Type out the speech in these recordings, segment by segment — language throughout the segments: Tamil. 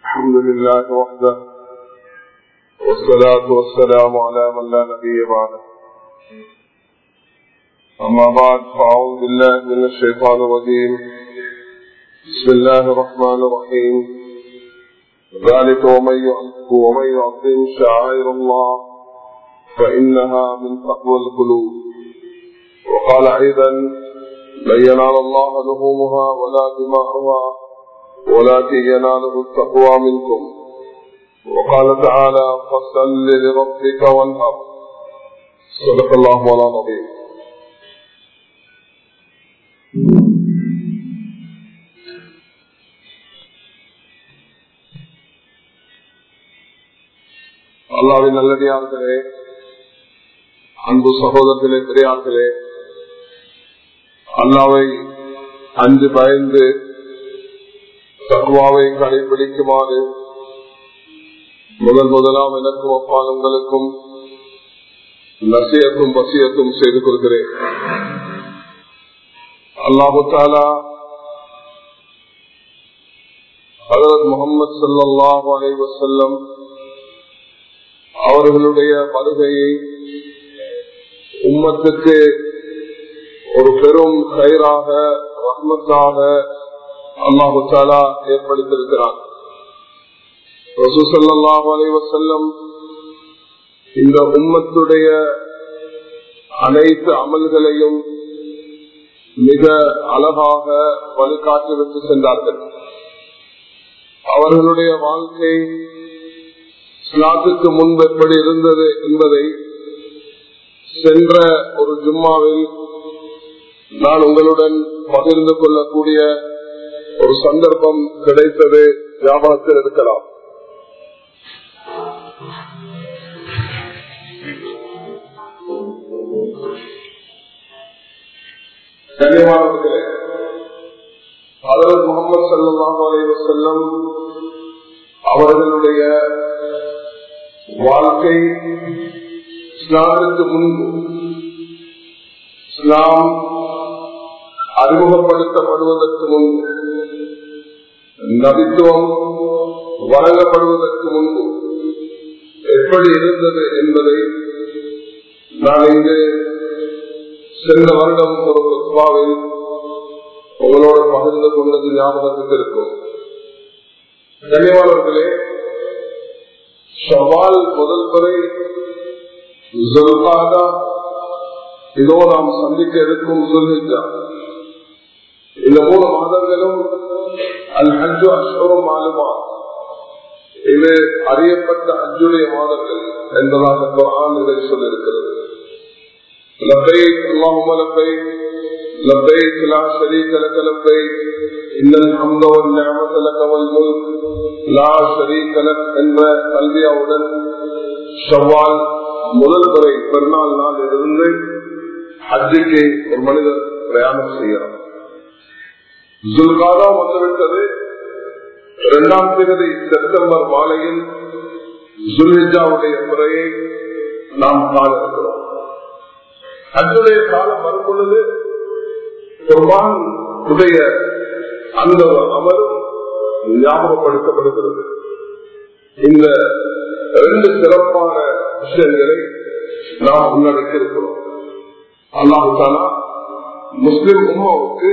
الحمد لله وحده والصلاة والسلام على من لا نبي بعده أما بعد فأعوذ بالله من الشيطان الرجيم بسم الله الرحمن الرحيم ذلك ومن ومن يعظم شعائر الله فإنها من تقوى القلوب وقال أيضا لن ينال الله لحومها ولا دماؤها ولكن يناله التقوى منكم وقال تعالى فصل لربك وانهر صدق الله ولا نظير அல்லாவின் நல்லடியார்களே அன்பு சகோதரர்களே பெரியார்களே அல்லாவை அஞ்சு பயந்து தகுவாவை கடைபிடிக்குமாறு முதல் முதலாம் எனக்கும் அப்பாலங்களுக்கும் நசியத்தும் வசியத்தும் செய்து கொள்கிறேன் அல்லாஹு தாலா ஹரத் முகமது சல்லாஹ் அலை வசல்லம் அவர்களுடைய வருகையை உம்மத்துக்கு ஒரு பெரும் கயிறாக ரஹ்மத்தாக அல்லாஹு தாலா ஏற்படுத்தியிருக்கிறார் ரசூசல்லாஹு அலைவசல்லம் இந்த உம்மத்துடைய அனைத்து அமல்களையும் மிக அழகாக வழிகாட்டி விட்டு சென்றார்கள் அவர்களுடைய வாழ்க்கை ஸ்லாத்துக்கு முன்பு எப்படி இருந்தது என்பதை சென்ற ஒரு ஜும்மாவில் நான் உங்களுடன் பகிர்ந்து கொள்ளக்கூடிய ஒரு சந்தர்ப்பம் கிடைத்தது ஞாபகத்தில் இருக்கலாம் கண்ணியமானவர்களே அதர் முகமது சல்லாஹ் அலைவ செல்லம் அவர்களுடைய வாழ்க்கை இஸ்லாமிற்கு முன்பு இஸ்லாம் அறிமுகப்படுத்தப்படுவதற்கு முன்பு நபித்துவம் வழங்கப்படுவதற்கு முன்பு எப்படி இருந்தது என்பதை நான் இங்கு சென்ற வருடம் ஒரு குத்பாவில் உங்களோடு பகிர்ந்து கொண்டது ஞாபகத்துக்கு இருக்கும் கனிவாளர்களே ஷவால் முதல் முறை ஜுல்காதா இதோ நாம் சந்திக்க இருக்கும் சொல்லிச்சா இந்த மூணு மாதங்களும் அல் ஹஜ்ஜு அஷ்வரம் மாலுமா இது அறியப்பட்ட அஜுடைய மாதங்கள் என்பதாக குரான் இதை சொல்லியிருக்கிறது لبيك اللهم لبيك لبيك لا شريك لك لبيك إن الحمد والنعمة لك والملك لا شريك لك என்ற கல்வியாவுடன் ஷவ்வால் முதல் முறை பெருநாள் நாள் இருந்து ஹஜ்ஜுக்கு ஒரு மனிதர் பிரயாணம் செய்யலாம் ஜுல்காதா வந்துவிட்டது இரண்டாம் தேதி செப்டம்பர் மாலையில் ஜுல்ஹிஜாவுடைய முறையை நாம் காண இருக்கிறோம் அன்றைய காலம் வரும் பொழுது குர்பான் உடைய அந்த அமலும் ஞாபகப்படுத்தப்படுகிறது இந்த ரெண்டு சிறப்பான விஷயங்களை நாம் உள்ளடக்கி இருக்கிறோம் அல்லாஹாலா முஸ்லிம் உமாவுக்கு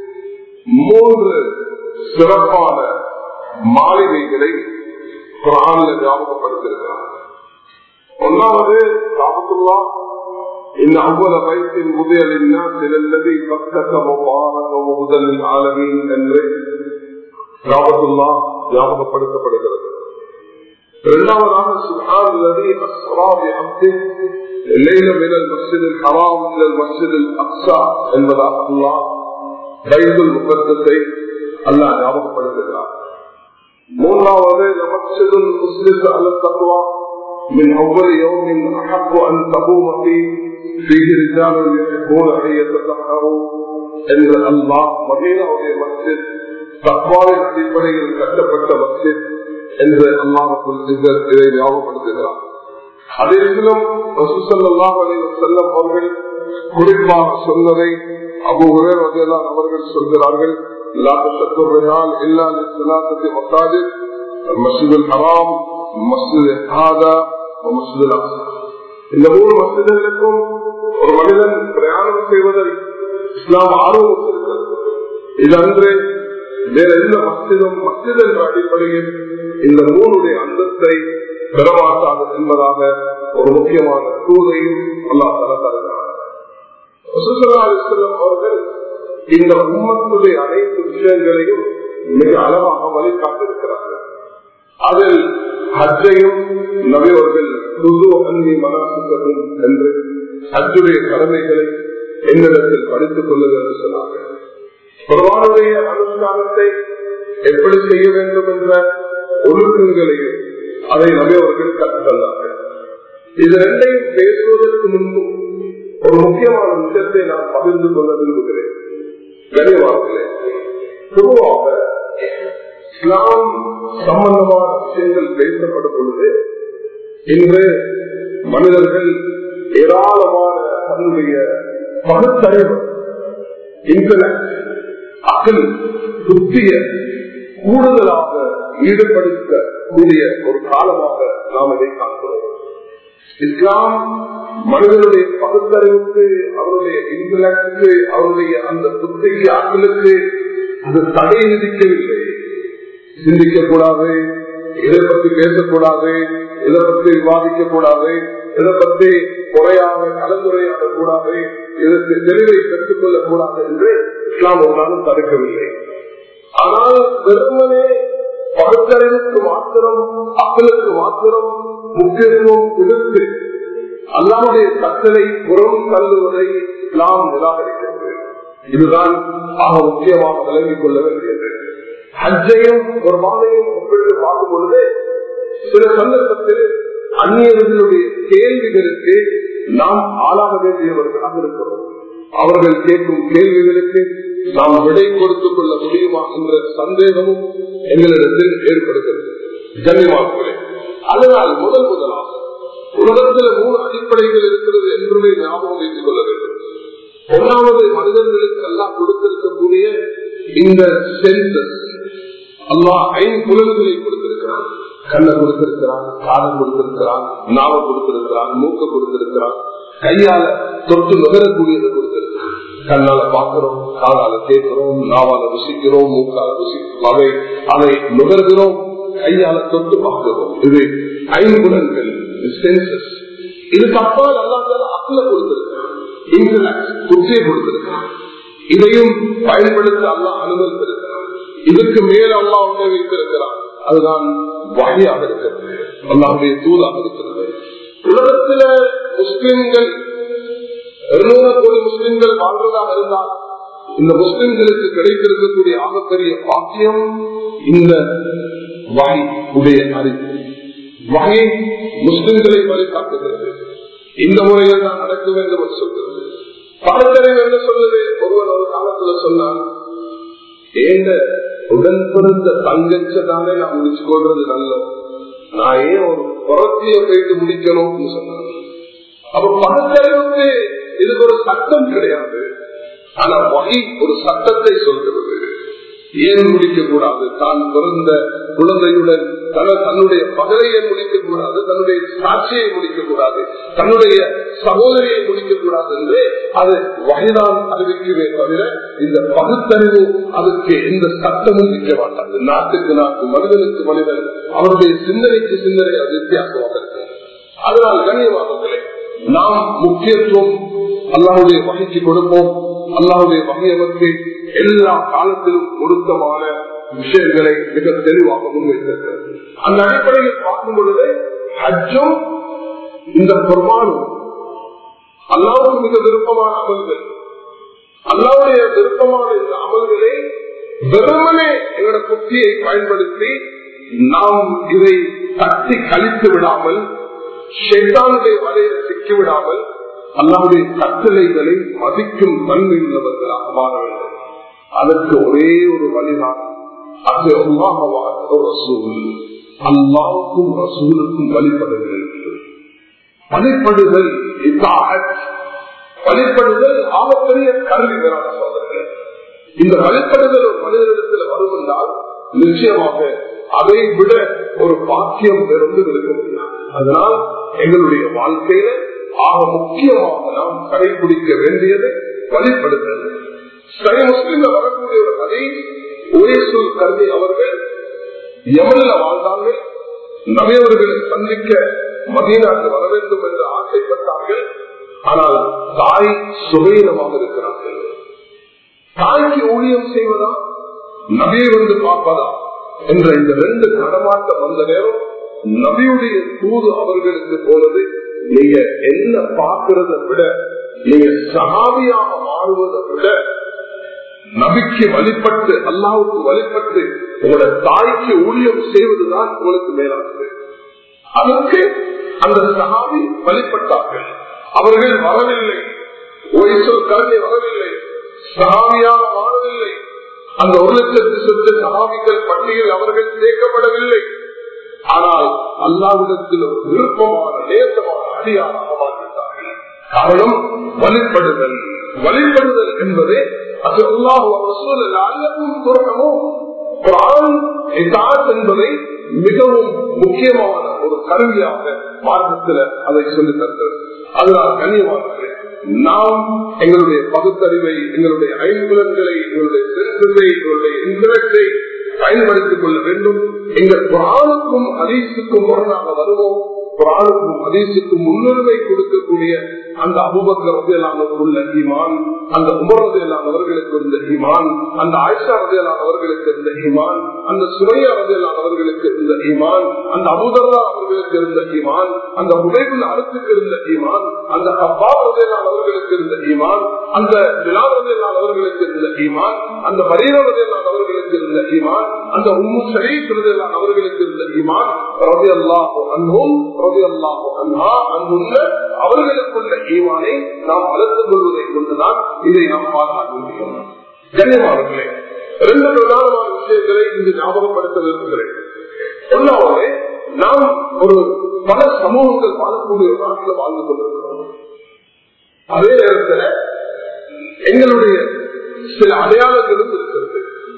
மூன்று சிறப்பான மாளிகைகளை குரானில் ஞாபகப்படுத்திருக்கிறார் ஒன்னாவது காபத்துல்லா إن أول بيت وضع للناس للذي بكة مبارك وهدى للعالمين என்று காபத்துல்லா ஞாபகப்படுத்தப்படுகிறது இரண்டாவதாக சுஹான் الذي أسرى بعبده الليل من المسجد الحرام إلى المسجد الأقصى என்பதாக அல்லாஹ் பைபிள் முகத்தை அல்லாஹ் ஞாபகப்படுத்துகிறார் மூன்றாவது المسجد المسلم على التقوى من أول يوم أحق أن تقوم فيه فيه رجال يحبون أن يتطهروا என்று அல்லாஹ் மதீனாவுடைய மஸ்ஜித் தக்வாவின் அடிப்படையில் கட்டப்பட்ட மஸ்ஜித் என்று அல்லாஹுக்குள் இதை ஞாபகப்படுத்துகிறார் அதிலும் செல்லம் அவர்கள் குறிப்பாக சொன்னதை அபு அவர்கள் சொல்கிறார்கள் மசூதுல் ஹராம் மசூது ஹாதா மசூதுல் அக்ஸா இந்த மூணு மசிதர்களுக்கும் ஒரு மனிதன் பிரயாணம் செய்வதை இஸ்லாம் ஆர்வம் இருக்கிறது இது அன்று வேற எந்த மசிதும் மசித் என்ற அடிப்படையில் இந்த மூணுடைய அந்தத்தை பெறமாட்டாது என்பதாக ஒரு முக்கியமான தூதையும் அல்லா தர தருகிறார் அவர்கள் இந்த உம்மத்துடைய அனைத்து விஷயங்களையும் மிக அளவாக வழிகாட்டிருக்கிறார்கள் அதில் ஹஜ்ஜையும் நபியவர்கள் புது அந்தி மனசுக்கும் என்று ஹஜ்ஜுடைய கடமைகளை என்னிடத்தில் படித்துக் கொள்ளுங்கள் என்று சொன்னார்கள் குர்வானுடைய அனுஷ்டானத்தை எப்படி செய்ய வேண்டும் என்ற ஒழுக்கங்களையும் அதை நபியவர்கள் கற்றுத்தந்தார்கள் இது ரெண்டையும் பேசுவதற்கு முன்பு ஒரு முக்கியமான விஷயத்தை நான் பகிர்ந்து கொள்ள விரும்புகிறேன் கனிவார்களே பொதுவாக இஸ்லாம் சம்பந்தமான விஷயங்கள் பேசப்படும் பொழுது இன்று மனிதர்கள் ஏராளமான தன்னுடைய பகுத்தறிவு இன்டர்நெட் அகல் புத்திய கூடுதலாக ஈடுபடுத்தக்கூடிய ஒரு காலமாக நாம் இதை காண்கிறோம் இஸ்லாம் மனிதனுடைய பகுத்தறிவுக்கு அவருடைய இன்டலக்டுக்கு அவருடைய அந்த புத்திக்கு அகலுக்கு அது தடை விதிக்கவில்லை சிந்திக்க கூடாது இதை பற்றி பேசக்கூடாது இதை பற்றி விவாதிக்க கூடாது இதை பற்றி குறையாக கலந்துரையாட கூடாது இதற்கு தெளிவை பெற்றுக் கொள்ளக் கூடாது என்று இஸ்லாம் ஒரு நாளும் தடுக்கவில்லை ஆனால் வெறுமனே பகுத்தறிவுக்கு மாத்திரம் அக்களுக்கு மாத்திரம் முக்கியத்துவம் கொடுத்து அல்லாவுடைய கட்டளை புறம் தள்ளுவதை நாம் நிராகரிக்கிறது இதுதான் ஆக முக்கியமாக விளங்கிக் கொள்ள வேண்டியது ஹஜ்ஜையும் ஒரு மாதையும் ஒப்பிட்டு பார்க்கும் பொழுது சில சந்தர்ப்பத்தில் அந்நியர்களுடைய கேள்விகளுக்கு நாம் ஆளாக வேண்டியவர்களாக இருக்கிறோம் அவர்கள் கேட்கும் கேள்விகளுக்கு நாம் விடை கொடுத்துக் கொள்ள முடியுமா என்ற சந்தேகமும் எங்களிடத்தில் ஏற்படுகிறது கண்ணியமாக்குகிறேன் அதனால் முதல் முதலாக உலகத்தில் மூணு அடிப்படைகள் இருக்கிறது என்றுமே ஞாபகம் வைத்துக் கொள்ள வேண்டும் ஒன்றாவது மனிதர்களுக்கு எல்லாம் கொடுத்திருக்கக்கூடிய இந்த சென்சஸ் அல்லா ஐம்புலன்களை கொடுத்திருக்கிறான் கண்ணை கொடுத்திருக்கிறான் காலம் கொடுத்திருக்கிறான் நாவ கொடுத்திருக்கிறான் மூக்க கொடுத்திருக்கிறான் கையால தொட்டு நுகரக்கூடியதை கொடுத்திருக்கிறான் கண்ணால பாக்குறோம் காலால கேட்கிறோம் நாவால ருசிக்கிறோம் மூக்கால ருசிக்கிறோம் அதை அதை நுகர்கிறோம் கையால தொட்டு பார்க்கிறோம் இது ஐம்புலன்கள் சென்சஸ் இதுக்கு அப்பால் அல்லாத அக்கல கொடுத்திருக்கிறான் புத்தியை கொடுத்திருக்கிறான் இதையும் பயன்படுத்த அல்லா அனுமதித்திருக்கிறான் இதுக்கு மேல் அல்லா உன்னை வைத்திருக்கிறான் அதுதான் வகையாக இருக்கிறது அல்லாவுடைய தூதாக இருக்கிறது உலகத்துல முஸ்லிம்கள் இருநூறு கோடி முஸ்லிம்கள் வாழ்றதாக இருந்தால் இந்த முஸ்லிம்களுக்கு கிடைத்திருக்கக்கூடிய ஆகப்பெரிய பாக்கியம் இந்த வகை உடைய அறிவு வகை முஸ்லிம்களை வழிகாட்டுகிறது இந்த முறையில் தான் நடக்க வேண்டும் என்று சொல்கிறது பகத்தறிவு என்ன சொல்லுது ஒருவன் ஒரு காலத்துல சொன்னான் ஏண்ட உடன் பிறந்த தங்கச்சதானே நான் முடிச்சு கொள்றது நல்ல நான் ஏன் ஒரு புறத்திய போயிட்டு முடிக்கணும்னு சொன்னான் அப்ப பகத்தறிவுக்கு இதுக்கு ஒரு சட்டம் கிடையாது ஆனா வகை ஒரு சட்டத்தை சொல்கிறது ஏன் முடிக்க கூடாது தான் பிறந்த குழந்தையுடன் தன்னுடைய பகலையை முடிக்க கூடாது தன்னுடைய சாட்சியை முடிக்க கூடாது தன்னுடைய சகோதரியை முடிக்க கூடாது என்று அது வகைதான் அறிவிக்கவே தவிர இந்த பகுத்தறிவு அதுக்கு எந்த சட்டமும் நிற்க மாட்டாது நாட்டுக்கு நாட்டு மனிதனுக்கு மனிதன் அவருடைய சிந்தனைக்கு சிந்தனை அது வித்தியாசமாக இருக்கு அதனால் கண்ணியமானங்களே நாம் முக்கியத்துவம் அல்லாவுடைய வகைக்கு கொடுப்போம் அல்லாவுடைய வகையவருக்கு எல்லா காலத்திலும் பொருத்தமான விஷயங்களை மிக தெளிவாக முன்வைத்திருக்கிறது அந்த அடிப்படையில் பார்க்கும் பொழுது ஹஜ்ஜும் இந்த பொருமானும் அல்லாவுக்கு மிக விருப்பமான அமல்கள் அல்லாவுடைய விருப்பமான இந்த அமல்களை வெறுமனே எங்களோட புத்தியை பயன்படுத்தி நாம் இதை தட்டி கழித்து விடாமல் ஷெட்டானுடைய வலையில சிக்கிவிடாமல் அல்லாவுடைய கட்டளைகளை மதிக்கும் தன்மை உள்ளவர்களாக மாற வேண்டும் அதற்கு ஒரே ஒரு வழிதான் அது அல்லாவுக்கும் ரசூலுக்கும் வழிபடுதல் வழிபடுதல் வழிபடுதல் ஆகப்பெரிய கல்வி வேறான சோதனை இந்த வழிபடுதல் ஒரு மனிதனிடத்தில் வரும் என்றால் நிச்சயமாக அதை விட ஒரு பாக்கியம் பெருந்து இருக்க முடியாது அதனால் எங்களுடைய வாழ்க்கையில ஆக முக்கியமாக நாம் கடைபிடிக்க வேண்டியது வழிபடுத்தல் சரி முஸ்லிம்ல வரக்கூடிய ஒரு கதை ஒரேசூர் கல்வி அவர்கள் எமன்ல வாழ்ந்தார்கள் நபியவர்களை சந்திக்க மதீனாக்கு வர வேண்டும் என்று ஆசைப்பட்டார்கள் ஆனால் தாய் சுகையினமாக இருக்கிறார்கள் தாய்க்கு ஊழியம் செய்வதா நபியை வந்து பார்ப்பதா என்ற இந்த ரெண்டு கடமாட்டம் வந்த நேரம் நபியுடைய தூது அவர்களுக்கு போனது நீங்க என்ன பார்க்கிறத விட நீங்க சகாவியாக மாறுவதை விட நபிக்கு வழிபட்டு அல்லாவுக்கு வழிபட்டு உங்களோட தாய்க்கு ஊழியம் செய்வதுதான் உங்களுக்கு மேலானது அதற்கு அந்த சகாவி வழிபட்டார்கள் அவர்கள் வரவில்லை ஒய்சொல் கல்வி வரவில்லை சகாவியாக மாறவில்லை அந்த ஒரு லட்சத்து சொத்து சகாவிகள் பட்டியல் அவர்கள் சேர்க்கப்படவில்லை ஆனால் அல்லாவிடத்தில் ஒரு விருப்பமான நேசமான அடியாராக மாறிவிட்டார்கள் காரணம் வழிபடுதல் வழிபடுதல் என்பது அது அல்லாஹ் அல்லவும் துறக்கமும் என்பதை மிகவும் முக்கியமான ஒரு கருவியாக மார்க்கத்தில் அதை சொல்லி தருகிறது அதனால் கண்ணியமானவர்களே நாம் எங்களுடைய பகுத்தறிவை எங்களுடைய ஐம்புலன்களை எங்களுடைய செல்வத்தை எங்களுடைய இன்டலெக்டை பயன்படுத்திக் கொள்ள வேண்டும் எங்கள் குரானுக்கும் ஹதீஸுக்கும் முரணாக வருவோம் குரானுக்கும் ஹதீஸுக்கும் முன்னுரிமை கொடுக்கக்கூடிய அந்த அபுபக்கர் ரதையிலானவர் உள்ள ஈமான் அந்த உமர் ரதையிலானவர்களுக்கு இருந்த ஈமான் அந்த ஆயிஷா ரதையிலானவர்களுக்கு இருந்த ஈமான் அந்த சுரையா ரதையிலானவர்களுக்கு இருந்த ஈமான் அந்த அபுதர்லா அவர்களுக்கு இருந்த ஈமான் அந்த உடைவுள்ள அறுத்துக்கு இருந்த ஈமான் அந்த அப்பா ரதையிலானவர்களுக்கு இருந்த ஈமான் அந்த விழா ரதையிலானவர்களுக்கு இருந்த ஈமான் அந்த பரீர ரதையிலானவர்களுக்கு இருந்த ஈமான் அந்த உம்மு ஷரீப் ரதையிலானவர்களுக்கு இருந்த ஈமான் ரவி அல்லாஹோ அன்பும் ரவி அல்லாஹோ அன்ஹா அன்புள்ள அவர்களுக்குள்ள ஈமானை நாம் வளர்த்துக் கொள்வதை கொண்டுதான் இதை நாம் பாதுகாக்க முடியும் கண்ணியமானவர்களே இரண்டு பிரதானமான விஷயங்களை இங்கு ஞாபகப்படுத்த விரும்புகிறேன் ஒன்றாவது நாம் ஒரு பல சமூகங்கள் வாழக்கூடிய ஒரு நாட்டில் வாழ்ந்து கொண்டிருக்கிறோம் அதே நேரத்தில் எங்களுடைய சில அடையாளங்களும் இருக்கிறது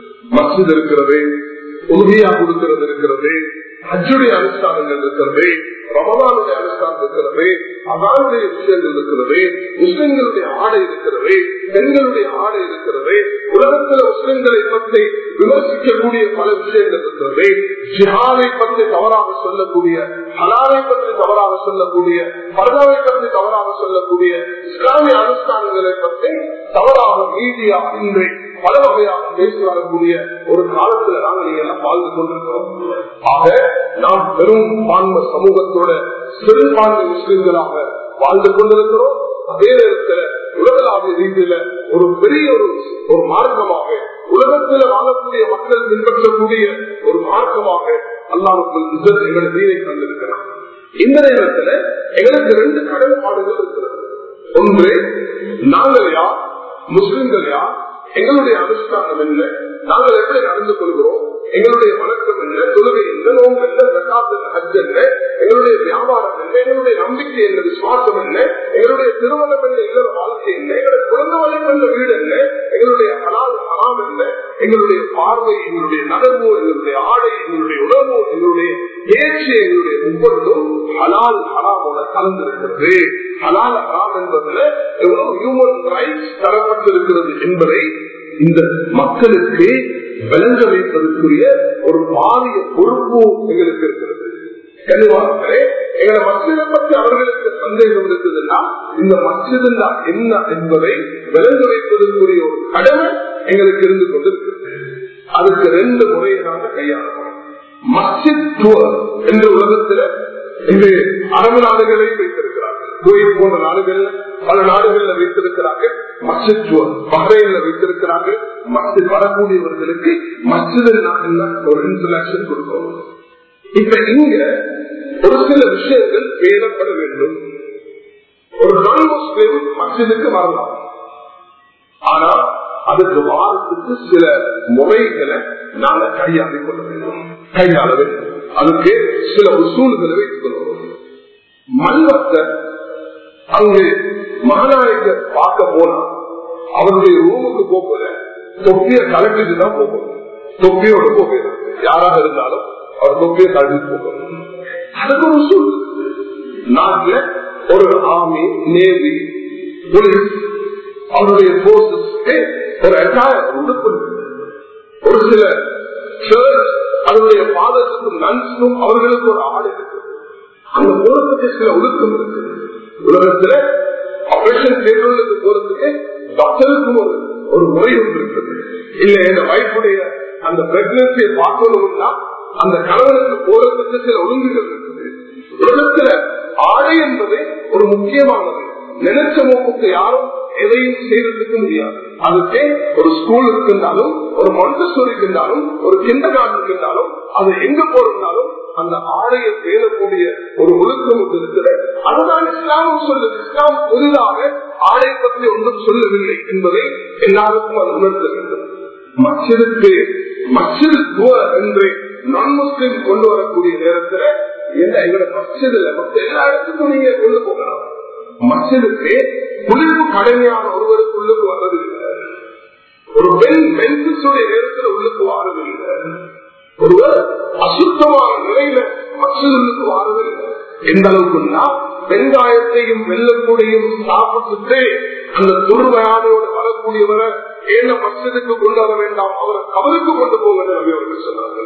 மசித் இருக்கிறது உறுதியா கொடுக்கிறது இருக்கிறது அஜுடைய அனுஷ்டானங்கள் இருக்கிறது ரமதானுடைய அனுஷ்டானம் இருக்கிறது அதானுடைய விஷயங்கள் இருக்கிறது முஸ்லிம்களுடைய ஆடை இருக்கிறது பெண்களுடைய ஆடை இருக்கிறது உலகத்தில் முஸ்லிம்களை பற்றி விமர்சிக்கக்கூடிய பல விஷயங்கள் இருக்கிறது ஜிஹானை பற்றி தவறாக சொல்லக்கூடிய ஹலாலை பற்றி தவறாக சொல்லக்கூடிய பர்தாவை பற்றி தவறாக சொல்லக்கூடிய இஸ்லாமிய அனுஷ்டானங்களை பற்றி தவறாக மீடியா இன்று பல வகையாக பேசி வரக்கூடிய ஒரு காலத்துல நாங்கள் நீங்க எல்லாம் வாழ்ந்து கொண்டிருக்கிறோம் ஆக நாம் பெரும் பான்ம சமூகத்தோட சிறுபான்மை முஸ்லிம்களாக வாழ்ந்து கொண்டிருக்கிறோம் அதே நேரத்தில் உலகளாவிய ரீதியில ஒரு பெரிய ஒரு ஒரு மார்க்கமாக உலகத்தில் வாழக்கூடிய மக்கள் பின்பற்றக்கூடிய ஒரு மார்க்கமாக அல்லாவுக்குள் எங்களை நீரை தந்திருக்கிறார் இந்த நேரத்தில் எங்களுக்கு ரெண்டு கடமைப்பாடுகள் இருக்கிறது ஒன்று நாங்கள் யார் முஸ்லிம்கள் யார் எங்களுடைய அனுஷ்டானம் என்ன நாங்கள் எப்படி நடந்து கொள்கிறோம் எங்களுடைய வணக்கம் என்ன தொழுகை என்ன நோம்பு என்ன பிரகாச ஹஜ் என்ன எங்களுடைய வியாபாரம் என்ன எங்களுடைய நம்பிக்கை என்ன விசுவாசம் என்ன எங்களுடைய திருமணம் என்ன இல்லற வாழ்க்கை என்ன எங்களுடைய குழந்தை வளர்க்கின்ற வீடு என்ன எங்களுடைய ஹலால் ஹராம் என்ன எங்களுடைய பார்வை எங்களுடைய நகர்வு எங்களுடைய ஆடை எங்களுடைய உணர்வு எங்களுடைய பேச்சு எங்களுடைய ஒவ்வொன்றும் ஹலால் ஹராமோட கலந்திருக்கிறது ஹலால் ஹராம் என்பதுல எவ்வளவு ஹியூமன் ரைட்ஸ் தரப்பட்டிருக்கிறது என்பதை இந்த மக்களுக்கு விளங்க வைப்பதற்குரிய ஒரு பாரிய பொறுப்பு எங்களுக்கு இருக்கிறது கனிவார்களே எங்களை மசிதை பற்றி அவர்களுக்கு சந்தேகம் இருக்குதுன்னா இந்த மசிதா என்ன என்பதை விளங்க வைப்பதற்குரிய ஒரு கடமை எங்களுக்கு இருந்து கொண்டிருக்கிறது அதுக்கு ரெண்டு முறையை நாங்கள் கையாளணும் மஸ்ஜித் டூர் என்ற உலகத்தில் இன்று அரபு நாடுகளை வைத்திருக்கிறார்கள் குவைத் போன்ற நாடுகள்ல பல நாடுகள்ல வைத்திருக்கிறார்கள் மஸ்ஜித் டூர் பஹ்ரைன்ல வைத்திருக்கிறார்கள் மஸ்ஜித் வரக்கூடியவர்களுக்கு மஸ்ஜித் ஒரு இன்டர்நேஷனல் கொடுக்கணும் இப்ப இங்க ஒரு சில விஷயங்கள் பேணப்பட வேண்டும் ஒரு நான் முஸ்லிம் மஸ்ஜிதுக்கு வரலாம் ஆனா அதுக்கு வாரத்துக்கு சில முறைகளை நாங்க கையாளி கொள்ள வேண்டும் கையாள வேண்டும் அதுக்கு சில உசூல்களை வைத்துக் கொள்வோம் மல்வத்தை அங்கு மகாநாயகர் பார்க்க போனா அவருடைய ரூமுக்கு போகல தொப்பிய கலக்கிட்டு தான் போகணும் தொப்பியோட போகணும் யாராக இருந்தாலும் அவர் தொப்பியை தள்ளி போகணும் அதுக்கு ஒரு சூழ் நாட்டுல ஒரு ஆர்மி நேவி போலீஸ் அவருடைய போர்சஸ்க்கு ஒரு அட்டாயம் உடுப்பு ஒரு சில சர்ச் அதனுடைய பாதத்துக்கும் நன்ஸுக்கும் அவர்களுக்கு ஒரு ஆடு இருக்கு அந்த போறதுக்கு சில ஒழுக்கம் இருக்கு உலகத்துல ஆபரேஷன் தேர்வுகளுக்கு போறதுக்கு டாக்டருக்கும் ஒரு ஒரு முறை ஒன்று இருக்குது இல்ல இந்த வைஃபுடைய அந்த பிரெக்னன்சியை பார்க்கணும்னா அந்த கணவனுக்கு போறதுக்கு சில ஒழுங்குகள் இருக்குது உலகத்துல ஆடை என்பது ஒரு முக்கியமானது நினைச்ச நோக்குக்கு யாரும் எதையும் செய்யறதுக்கு முடியாது அதுக்கு ஒரு ஸ்கூல் இருக்கின்றாலும் ஒரு மொண்டசூரி இருந்தாலும் ஒரு கிண்டர் கார்டன் இருந்தாலும் அது எங்க போறதுனாலும் அந்த ஆடையை பேணக்கூடிய ஒரு ஒழுக்கம் ஒன்று இருக்கிறது அதுதான் இஸ்லாமும் சொல்லுது இஸ்லாம் புதிதாக ஆடை பற்றி ஒன்றும் சொல்லவில்லை என்பதை எல்லாருக்கும் அது உணர்த்த வேண்டும் மச்சிருக்கு மச்சில் என்று நான் முஸ்லிம் கொண்டு வரக்கூடிய நேரத்தில் என்ன எங்களோட மசிதில் மற்ற எல்லா இடத்துக்கும் நீங்க கொண்டு போகலாம் மசிதுக்கு குளிர்ப்பு கடுமையான ஒருவருக்கு உள்ளுக்கு வர்றதில்லை ஒரு பெண் மென்சுடைய நேரத்தில் உள்ளுக்கு வாரதில்லை ஒருவர் அசுத்தமான நிலையில மசிதுக்கு வாரதில்லை எந்த அளவுக்குன்னா வெங்காயத்தையும் வெள்ளக்கூடியும் சாப்பிட்டுட்டு அந்த துருவையானோடு வரக்கூடியவரை ஏன மசிதுக்கு கொண்டு வர வேண்டாம் அவரை கவருக்கு கொண்டு போக அவர்கள் சொன்னார்கள்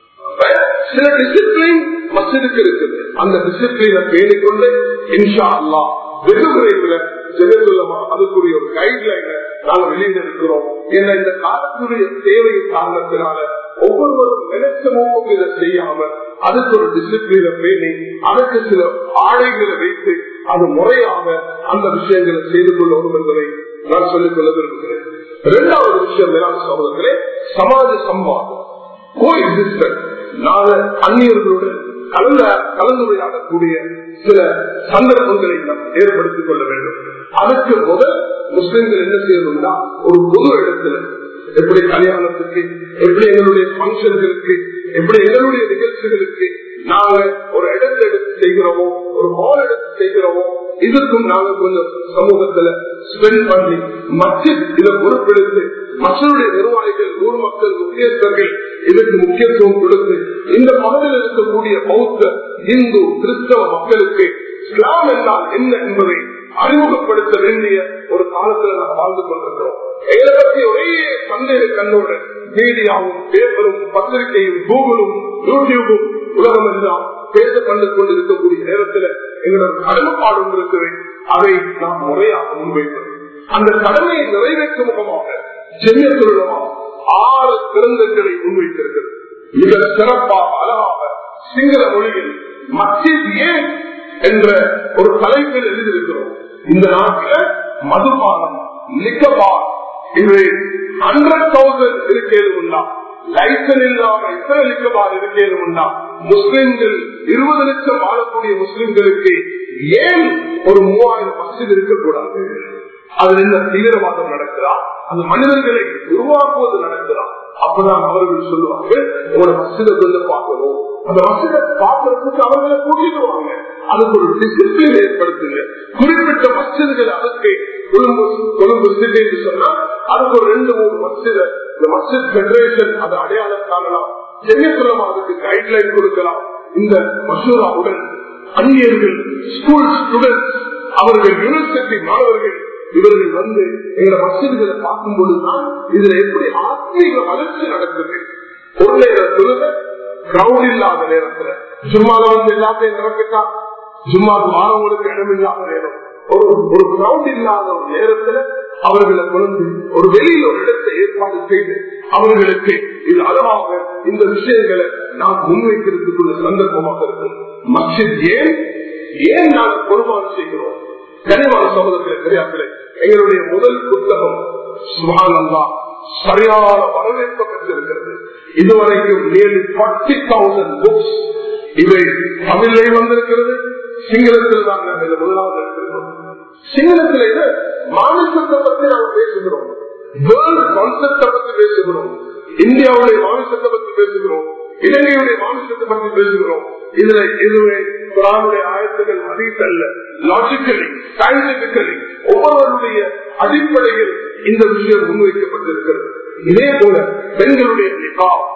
சில டிசிப்ளின் மசிதுக்கு இருக்குது அந்த டிசிப்ளினை பேணிக்கொண்டு இன்ஷா அல்லா வெகு விரைவில் ஜெகத்துள்ளமா அதுக்குரிய ஒரு கைட்லைனை நாங்கள் வெளியிட இருக்கிறோம் ஏன்னா இந்த காலத்துடைய தேவையின் காரணத்தினால ஒவ்வொருவரும் நினைச்ச நோக்கம் இதை செய்யாம அதுக்கு ஒரு டிசிப்ளினை பேணி அதுக்கு சில ஆடைகளை வைத்து அது முறையாக அந்த விஷயங்களை செய்து கொள்ளணும் என்பதை நான் சொல்லிக் கொள்ள விரும்புகிறேன் இரண்டாவது விஷயம் மேலான சகோதரர்களே சமாஜ சம்பாதம் கோ எக்ஸிஸ்டன்ட் நாங்க அந்நியர்களுடன் கலந்த கலந்துரையாடக்கூடிய சில சந்தர்ப்பங்களை நாம் ஏற்படுத்திக் கொள்ள வேண்டும் அதுக்கு முதல் முஸ்லிம்கள் என்ன செய்யணும்னா ஒரு பொது இடத்துல எப்படி கல்யாணத்துக்கு எப்படி எங்களுடைய பங்கன்களுக்கு எப்படி எங்களுடைய நிகழ்ச்சிகளுக்கு நாங்க ஒரு இடத்தை எடுத்து செய்கிறோமோ ஒரு ஹால் எடுத்து செய்கிறோமோ இதுக்கும் நாங்க கொஞ்சம் சமூகத்துல ஸ்பெண்ட் பண்ணி மஸ்ஜித் இதை பொறுப்பெடுத்து மக்களுடைய நிர்வாகிகள் ஊர் மக்கள் முக்கியஸ்தர்கள் இதற்கு முக்கியத்துவம் கொடுத்து இந்த பகுதியில் இருக்கக்கூடிய பௌத்த இந்து கிறிஸ்தவ மக்களுக்கு இஸ்லாம் என்றால் என்ன என்பதை அறிமுகப்படுத்த வேண்டிய ஒரு காலத்துல நாம் வாழ்ந்து கொண்டிருக்கிறோம் இதை பற்றி ஒரே சந்தேக கண்ணோடு மீடியாவும் பேப்பரும் பத்திரிகையும் கூகுளும் யூடியூபும் உலகம் எல்லாம் பேச கண்டு கொண்டிருக்கக்கூடிய நேரத்தில் எங்களோட கடமைப்பாடு ஒன்று இருக்கிறேன் அதை நாம் முறையாக முன்வைக்கிறோம் அந்த கடமையை நிறைவேற்றும் முகமாக ஜெமியத்துள்ளமா ஆறு திறந்தங்களை முன்வைத்திருக்கிறது மிக சிறப்பாக அழகாக சிங்கள மொழியில் மஸ்ஜித் ஏன் என்ற ஒரு தலைப்பில் எழுதியிருக்கிறோம் இந்த நாட்டில் மதுபானம் லிக்கபார் இது ஹண்ட்ரட் தௌசண்ட் இருக்கேதும் லைசன் இல்லாம இத்தனை லிக்கபார் இருக்கேதும் முஸ்லிம்கள் இருபது லட்சம் வாழக்கூடிய முஸ்லிம்களுக்கு ஏன் ஒரு மூவாயிரம் மசித் இருக்கக்கூடாது அதுல என்ன தீவிரவாதம் நடக்குதா அந்த மனிதர்களை உருவாக்குவது நடக்குதா அப்பதான் அவர்கள் சொல்லுவாங்க உங்களோட மசித கொஞ்சம் பார்க்கணும் அந்த மசித பார்க்கறதுக்கு அவர்களை கூட்டிடுவாங்க அதுக்கு ஒரு டிசிப்ளின் ஏற்படுத்துங்க குறிப்பிட்ட மசிதுகள் அதுக்கு கொழும்பு கொழும்பு சிட்டி என்று சொன்னா அதுக்கு ஒரு ரெண்டு மூணு மசித இந்த மசித் பெடரேஷன் அதை அடையாளம் காணலாம் சென்னைக்குள்ளமா அதுக்கு கைட்லைன் கொடுக்கலாம் இந்த மசூராவுடன் அந்நியர்கள் ஸ்கூல் ஸ்டூடெண்ட்ஸ் அவர்கள் யூனிவர்சிட்டி மாணவர்கள் இவர்கள் வந்து எங்களை மசிதிகளை பார்க்கும் பொழுதுதான் இதுல எப்படி ஆத்மீக வளர்ச்சி நடக்குது ஒரு நேரம் சொல்லுங்க கிரௌட் இல்லாத நேரத்துல சும்மால வந்து எல்லாத்தையும் நிரப்பிட்டா சும்மா மாணவங்களுக்கு இடமில்லாத நேரம் ஒரு ஒரு கிரௌட் இல்லாத ஒரு நேரத்துல அவர்களை கொண்டு ஒரு வெளியில் ஒரு இடத்தை ஏற்பாடு செய்து அவர்களுக்கு இது அளவாக இந்த விஷயங்களை நாம் முன்வைக்கிறதுக்குள்ள சந்தர்ப்பமாக இருக்கும் மஸ்ஜித் ஏன் ஏன் நாங்கள் பொறுப்பாக செய்கிறோம் கனிவான சகோதரர்களே பெரியார்களே எங்களுடைய முதல் புத்தகம் சுகானந்தா சரியான வரவேற்பு பெற்றிருக்கிறது இதுவரைக்கும் நியர்லி ஃபார்ட்டி தௌசண்ட் புக்ஸ் இவை தமிழை வந்திருக்கிறது சிங்களத்தில் தான் நாங்கள் இதை முதலாவது எடுத்திருக்கிறோம் சிங்களத்தில் இது மாநிலத்தை பற்றி நாங்கள் பேசுகிறோம் வேர்ல்ட் கான்செப்டை பற்றி பேசுகிறோம் இந்தியாவுடைய மாநிலத்தை பற்றி பேசுகிறோம் இலங்கையுடைய மாநிலத்தை பற்றி பேசுகிறோம் இதுல எதுவுமே குரானுடைய ஆயத்துகள் அதிகல்ல லாஜிக்கலி சயின்டிபிக்கலி ஒவ்வொருவருடைய அடிப்படையில் இந்த விஷயம் முன்வைக்கப்பட்டிருக்கிறது இதே போல பெண்களுடைய நிகா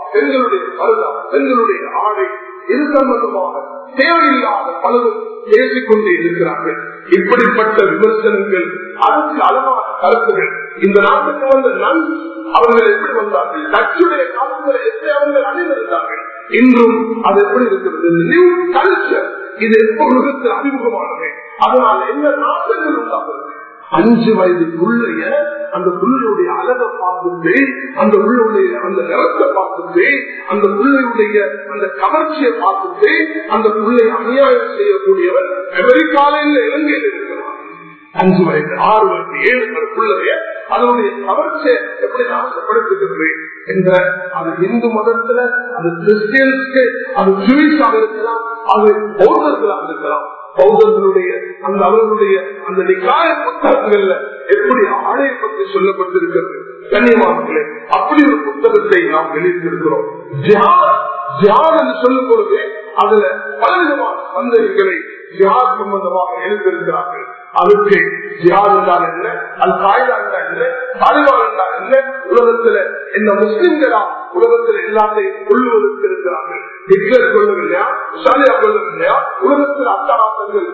பெண்களுடைய பருதா பெண்களுடைய ஆடை இது சம்பந்தமாக தேவையில்லாத பலரும் பேசிக்கொண்டே இருக்கிறார்கள் இப்படிப்பட்ட விமர்சனங்கள் அதுக்கு அளவான கருத்துகள் இந்த நாட்டுக்கு வந்த நன் அவர்கள் எப்படி வந்தார்கள் டச்சுடைய காலத்தில் எப்படி அவர்கள் அணிந்திருந்தார்கள் இன்றும் அது எப்படி இருக்கிறது நியூ கல்ச்சர் இது எப்ப உலகத்தில் அறிமுகமானது அதனால் என்ன நாட்டங்கள் உண்டாகிறது அஞ்சு வயது புள்ளைய அந்த புள்ளையுடைய அழகை பார்த்துட்டு அந்த உள்ளுடைய அந்த நிறத்தை பார்த்துட்டு அந்த பிள்ளையுடைய அந்த கவர்ச்சியை பார்த்துட்டு அந்த பிள்ளை அநியாயம் செய்யக்கூடியவர் அமெரிக்காவில் இலங்கையில் இருக்கிறார் அஞ்சு வயது ஆறு வயது ஏழு வயது பிள்ளைய அதனுடைய கவர்ச்சியை எப்படி நாசப்படுத்துகிறது என்ற அது இந்து மதத்துல அது கிறிஸ்டியன்ஸ்க்கு அது ஜூயிஸாக இருக்கலாம் அது பௌத்தர்களாக இருக்கலாம் பௌத்தர்களுடைய அந்த அவர்களுடைய அந்த நிக்காய புத்தகங்கள்ல எப்படி ஆடையை பற்றி சொல்லப்பட்டிருக்கிறது கண்ணியமானங்களே அப்படி ஒரு புத்தகத்தை நாம் வெளியிட்டிருக்கிறோம் ஜிஹாத் ஜிஹாத் என்று சொல்லும் பொழுது அதுல பலவிதமான சந்தேகங்களை ஜிஹாத் சம்பந்தமாக எழுதியிருக்கிறார்கள் அதுக்கு ஜிஹாத் என்றால் என்ன அது காய்தா என்றால் என்ன தாலிபான் என்றால் என்ன உலகத்துல என்ன முஸ்லிம்களா உலகத்தில் எல்லாத்தையும் கொள்ளுவதற்கு இருக்கிறார்கள் ஹிட்லர் கொள்ளவில்லையா ஷாலியா கொள்ளவில்லையா உலகத்தில் அட்டகாசங்கள்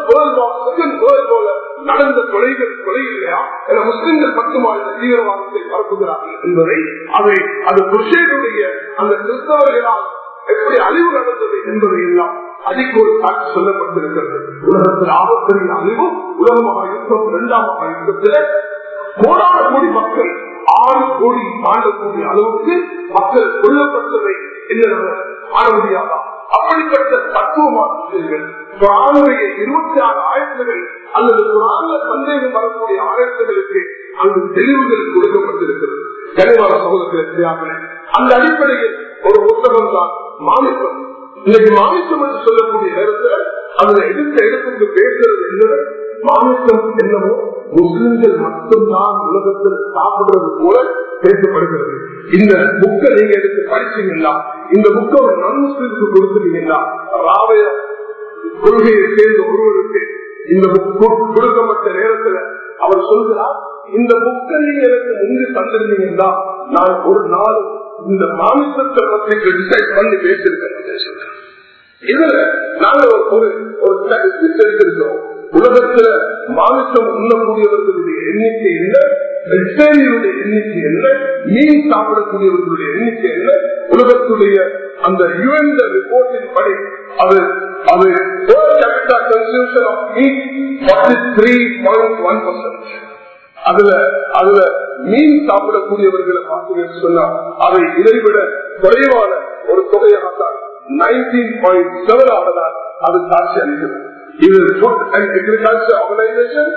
போல நடந்த கொலைகள் கொலை இல்லையா என முஸ்லிம்கள் மட்டுமா இந்த தீவிரவாதத்தை பரப்புகிறார்கள் என்பதை அதை அது குஷேனுடைய அந்த கிறிஸ்தவர்களால் எப்படி அழிவு நடந்தது என்பதை எல்லாம் அதுக்கு ஒரு காட்சி சொல்லப்பட்டிருக்கிறது உலகத்தில் ஆபத்தின் அழிவு உலகமாக யுத்தம் இரண்டாம் மகா யுத்தத்தில் கோடான கோடி மக்கள் ஆறு கோடி தாண்டக்கூடிய அளவுக்கு மக்கள் கொல்லப்பட்டதை என்ன காண முடியாதா அப்படிப்பட்ட தத்துவமான விஷயங்கள் குரானுடைய இருபத்தி ஆறு ஆயிரத்துகள் அல்லது குரான சந்தேகம் வரக்கூடிய ஆயிரத்துகளுக்கு அங்கு தெளிவுகள் கொடுக்கப்பட்டிருக்கிறது கனிவான சகோதரர்களே அந்த அடிப்படையில் ஒரு புத்தகம் தான் மாமிசம் இன்னைக்கு மாமிசம் என்று சொல்லக்கூடிய நேரத்தில் அதுல எடுத்த இடத்துக்கு பேசுறது என்ன மாமிசம் என்னவோ முஸ்லிம்கள் மட்டும்தான் உலகத்தில் சாப்பிடுறது போல பேசப்படுகிறது இந்த புக்கை நீங்க எடுத்து படிச்சீங்கன்னா இந்த புக்கை ஒரு நான் முஸ்லிம்க்கு கொடுத்துட்டீங்கன்னா ராவைய கொள்கையை சேர்ந்த ஒருவருக்கு இந்த புக் கொடுக்கப்பட்ட நேரத்துல அவர் சொல்கிறார் இந்த புக்கை நீங்க எனக்கு முன்பு தந்திருந்தீங்கன்னா நான் ஒரு நாள் இந்த மாமிசத்தை பற்றி கிரிட்டிசைஸ் பண்ணி பேசியிருக்கேன் சொல்றேன் இதுல நாங்க ஒரு ஒரு ஸ்டாட்டிஸ்டிக்ஸ் எடுத்திருக்கிறோம் உலகத்துல மாமிசம் உண்ணக்கூடியவர்களுடைய எண்ணிக்கை என்ன வெஜிடேரியனுடைய எண்ணிக்கை என்ன மீன் சாப்பிடக்கூடியவர்களுடைய எண்ணிக்கை என்ன உலகத்துடைய அந்த யுஎன் ரிப்போர்ட்டின் படி அது அது consumption of meat forty three point one percent அதுல அதுல மீன் சாப்பிடக்கூடியவர்களை பார்த்தீங்கன்னு சொன்னா அதை இதைவிட குறைவான ஒரு தொகையாகத்தான் நைன்டீன் பாயிண்ட் செவன் ஆகதான் அது காட்சி அளிக்கிறது இது ஃபுட் அண்ட் அக்ரிகல்ச்சர் ஆர்கனைசேஷன்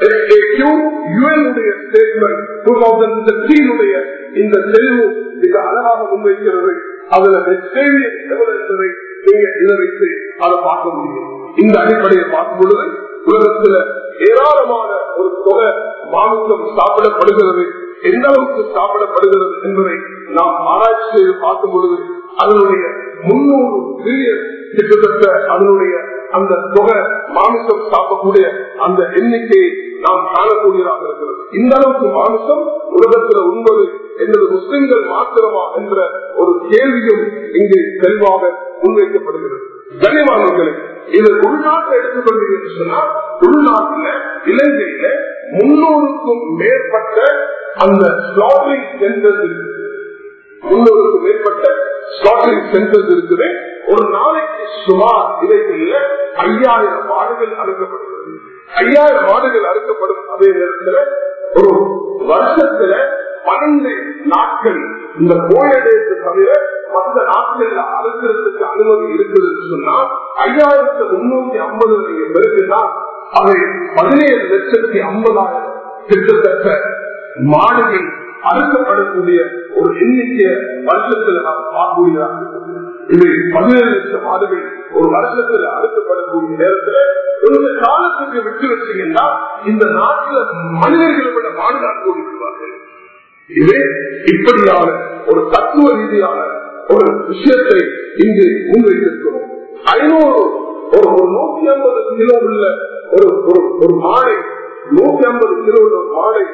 இந்த தெளிவு மிக அழகாக முன்வைக்கிறது அதுல வெஜிடேரியன் என்பதை நீங்க இதை வைத்து அதை பார்க்க முடியும் இந்த அடிப்படையை பார்க்கும் பொழுது உலகத்துல ஏராளமான ஒரு தொகை மாமிசம் சாப்பிடப்படுகிறது எந்த அளவுக்கு சாப்பிடப்படுகிறது என்பதை நாம் ஆராய்ச்சி செய்து பார்க்கும் பொழுது அதனுடைய முன்னூறு பில்லியன் கிட்டத்தட்ட அதனுடைய அந்த தொகை மாமிசம் சாப்பிடக்கூடிய அந்த எண்ணிக்கையை நாம் காணக்கூடியதாக இருக்கிறது இந்த அளவுக்கு மாமிசம் உலகத்தில் உண்பது என்பது முஸ்லிம்கள் மாத்திரமா என்ற ஒரு கேள்வியும் இங்கு தெளிவாக முன்வைக்கப்படுகிறது கனிமானவர்களே இது உள்நாட்டை எடுத்துக்கொண்டீங்கன்னு சொன்னா உள்நாட்டில் இலங்கையில முன்னூறுக்கும் மேற்பட்ட அந்த ஸ்லாட்டரிங் சென்டர்ஸ் இருக்கு முன்னூறுக்கும் மேற்பட்ட ஸ்லாட்டரிங் சென்டர்ஸ் இருக்குது ஒரு நாளைக்கு சுமார் இவைகளில் ஐயாயிரம் மாடுகள் அறுக்கப்படுகிறது ஐயாயிரம் மாடுகள் அறுக்கப்படும் அதே நேரத்தில் ஒரு வருஷத்துல பன்னெண்டு நாட்கள் இந்த கோயடையத்தை தவிர மற்ற நாட்கள்ல அறுக்கிறதுக்கு அனுமதி இருக்குதுன்னு சொன்னா ஐயாயிரத்து முன்னூத்தி ஐம்பது நீங்க பெருக்குன்னா அது பதினேழு லட்சத்தி ஐம்பதாயிரம் கிட்டத்தட்ட மாடுகள் அறுக்கப்படக்கூடிய ஒரு எண்ணிக்கைய வருஷத்துல நாம் பார்க்கக்கூடியதாக இது பதினேழு லட்சம் மாடுகள் ஒரு வருஷத்துல அறுக்கப்படக்கூடிய நேரத்துல இந்த காலத்துக்கு விட்டு வச்சீங்கன்னா இந்த நாட்டுல மனிதர்களை விட மாடுதான் கூடிவிடுவார்கள் இது இப்படியான ஒரு தத்துவ ரீதியான ஒரு விஷயத்தை இங்கு முன்வைத்திருக்கிறோம் ஐநூறு ஒரு ஒரு நூத்தி ஐம்பது கிலோ உள்ள ஒரு ஒரு மாடை நூத்தி ஐம்பது கிலோ உள்ள ஒரு மாடை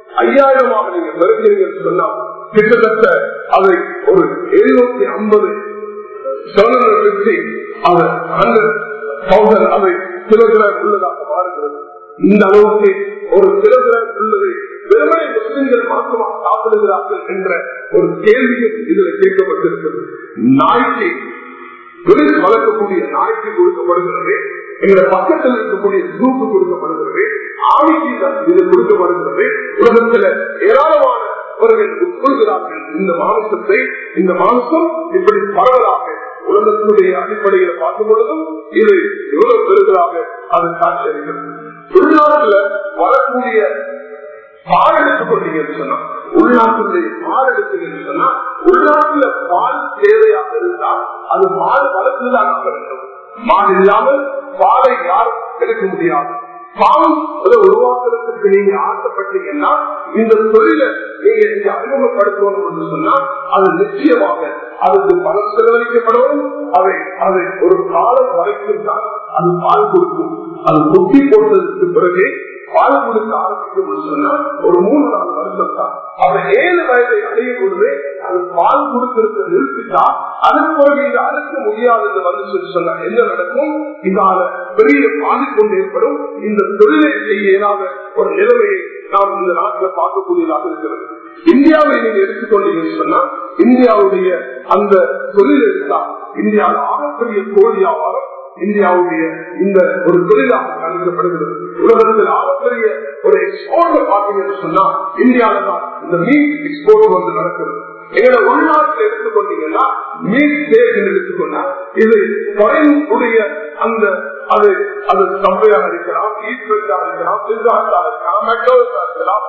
ஐயாயிரமாக நீங்க பெருக்கிறீங்கன்னு சொன்னா கிட்டத்தட்ட அதை ஒரு எழுநூத்தி ஐம்பது செவன் ஹண்ட்ரட் தௌசண்ட் அவை கிலோகிராம் உள்ளதாக மாறுகிறது இந்த அளவுக்கு ஒரு கிலோகிராம் உள்ளது வெறுமனை முஸ்லிம்கள் மாற்றமாக சாப்பிடுகிறார்கள் என்ற ஒரு கேள்வியும் இதுல கேட்கப்பட்டிருக்கிறது நாய்க்கு தொழில் வளர்க்கக்கூடிய நாய்க்கு கொடுக்கப்படுகிறது எங்களை பக்கத்தில் இருக்கக்கூடிய ஜூக்கு கொடுக்கப்படுகிறது ஆவிக்கு இது கொடுக்கப்படுகிறது உலகத்துல ஏராளமானவர்கள் உட்கொள்கிறார்கள் இந்த மாமிசத்தை இந்த மாமிசம் இப்படி பரவலாக உலகத்தினுடைய அடிப்படையில் பார்க்கும் பொழுதும் இது எவ்வளவு பெருகலாக அது காட்சி அளிக்கிறது உள்நாட்டுல வரக்கூடிய பால் எடுத்துக்கொண்டீங்கன்னு சொன்னா உள்நாட்டுடைய பால் எடுத்தீங்கன்னு சொன்னா உள்நாட்டுல பால் தேவையாக இருந்தால் அது பால் வளர்த்துதான் ஆக வேண்டும் மால் இல்லாமல் பாலை யாரும் எடுக்க முடியாது பால் உருவாக்குறதுக்கு நீங்க ஆசைப்பட்டீங்கன்னா இந்த தொழிலை நீங்க இங்க அறிமுகப்படுத்தணும் என்று சொன்னா அது நிச்சயமாக அதுக்கு பணம் செலவழிக்கப்படவும் அதை அதை ஒரு காலம் வரைக்கும் தான் அது பால் கொடுக்கும் அது குட்டி போட்டதுக்கு பிறகு பால் கொடுக்க ஆரம்பிக்கும் சொன்னா ஒரு மூணு நாலு வருஷம் தான் அவர் ஏழு வயதை அடையும் பொழுது அது பால் கொடுக்கறத நிறுத்திட்டா அதன் பிறகு இது அறுக்க முடியாதது வந்து சொன்னா என்ன நடக்கும் இதால பெரிய பாதிக்கொண்டு ஏற்படும் இந்த தொழிலை செய்ய இயலாத ஒரு நிலைமையை நாம் இந்த நாட்டில் பார்க்கக்கூடியதாக இருக்கிறது இந்தியாவை நீங்க எடுத்துக்கொண்டீங்கன்னு சொன்னா இந்தியாவுடைய அந்த தொழில் எடுத்தா இந்தியாவில் ஆகப்பெரிய கோழி வியாபாரம் இந்தியாவுடைய இந்த ஒரு தொழிலாக கணிக்கப்படுகிறது உலகத்தில் ஆகப்பெரிய ஒரு எக்ஸ்போர்ட் பார்த்தீங்கன்னு சொன்னா இந்தியாவில தான் இந்த மீட் எக்ஸ்போர்ட் வந்து நடக்கிறது எங்களை உள்நாட்டில் எடுத்துக்கொண்டீங்கன்னா மீட் தேர்தல் எடுத்துக்கொண்டா இது உடைய அந்த அது அது சம்பையாக இருக்கலாம் ஈஸ்வரியாக இருக்கலாம் பிசாஸா இருக்கலாம் மெக்டோஸா இருக்கலாம்